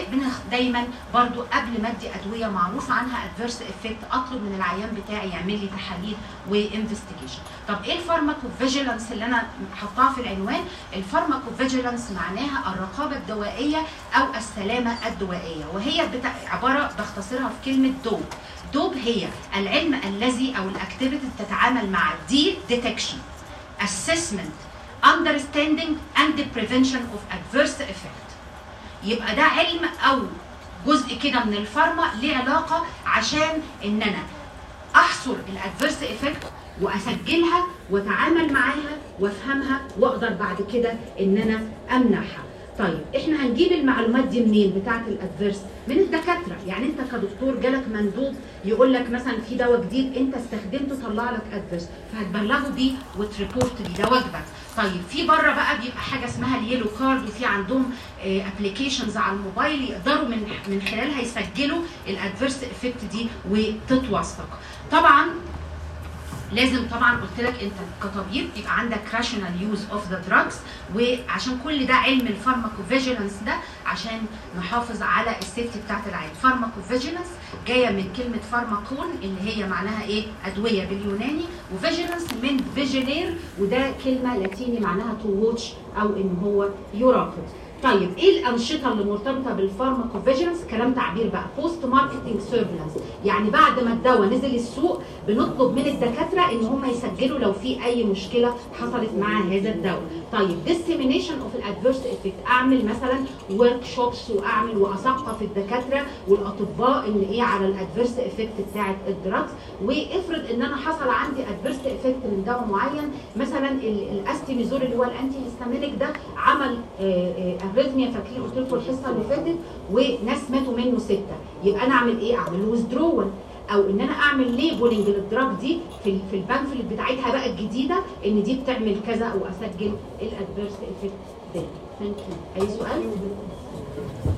ودايما برضو قبل ما ادي ادويه معروف عنها ادفيرس افكت اطلب من العيان بتاعي يعمل لي تحاليل وانفستيجيشن طب ايه الفارماكوفيجيلانس اللي انا حطاها في العنوان الفارماكوفيجيلانس معناها الرقابه الدوائيه او السلامه الدوائيه وهي بتا... عباره بختصرها في كلمه دوب دوب هي العلم الذي او الاكتيفيتي تتعامل مع دي ديتكشن assessment understanding and the prevention of adverse effect يبقى ده علم او جزء كده من الفارما ليه علاقه عشان ان انا احصر الادفيرس افكت واسجلها واتعامل معاها وافهمها واقدر بعد كده ان انا امنعها طيب احنا هنجيب المعلومات دي منين بتاعه الادفيرس من الدكاتره يعني انت كدكتور جالك مندوب يقول لك مثلا في دواء جديد انت استخدمته طلع لك ادفيرس فهتبلغه بيه وتريبورت بيه ده واجبك طيب في بره بقى بيبقى حاجه اسمها اليلو كارد وفي عندهم ابلكيشنز على الموبايل يقدروا من من خلالها يسجلوا الادفيرس افكت دي وتتوثق طبعا لازم طبعا قلت لك انت كطبيب يبقى عندك راشونال يوز اوف ذا دراجز وعشان كل ده علم الفارماكوفيجيلانس ده عشان نحافظ على السيفتي بتاعت العين فارماكوفيجيلانس جايه من كلمه فارماكون اللي هي معناها ايه ادويه باليوناني وفيجيلانس من فيجيلير وده كلمه لاتيني معناها تو واتش او ان هو يراقب طيب ايه الانشطه اللي مرتبطه بالفارماكوفيجيلانس كلام تعبير بقى بوست ماركتنج سيرفيلانس يعني بعد ما الدواء نزل السوق بنطلب من الدكاتره ان هم يسجلوا لو في اي مشكله حصلت مع هذا الدواء طيب dissemination اوف الادفيرس افكت اعمل مثلا ورك شوبس واعمل واثقف الدكاتره والاطباء ان ايه على الادفيرس افكت بتاعه الدراجز وافرض ان انا حصل عندي ادفيرس افكت من دواء معين مثلا ال- الاستيميزول اللي هو الانتي هيستامينيك ده عمل اريثميا فاكرين قلت لكم الحصه اللي فاتت وناس ماتوا منه سته يبقى انا اعمل ايه؟ اعمل ويزدرول او ان انا اعمل ليبلنج للدراج دي في ال- في البامفلت بتاعتها بقى الجديده ان دي بتعمل كذا او اسجل الادفيرس افكت ده ثانك يو اي سؤال؟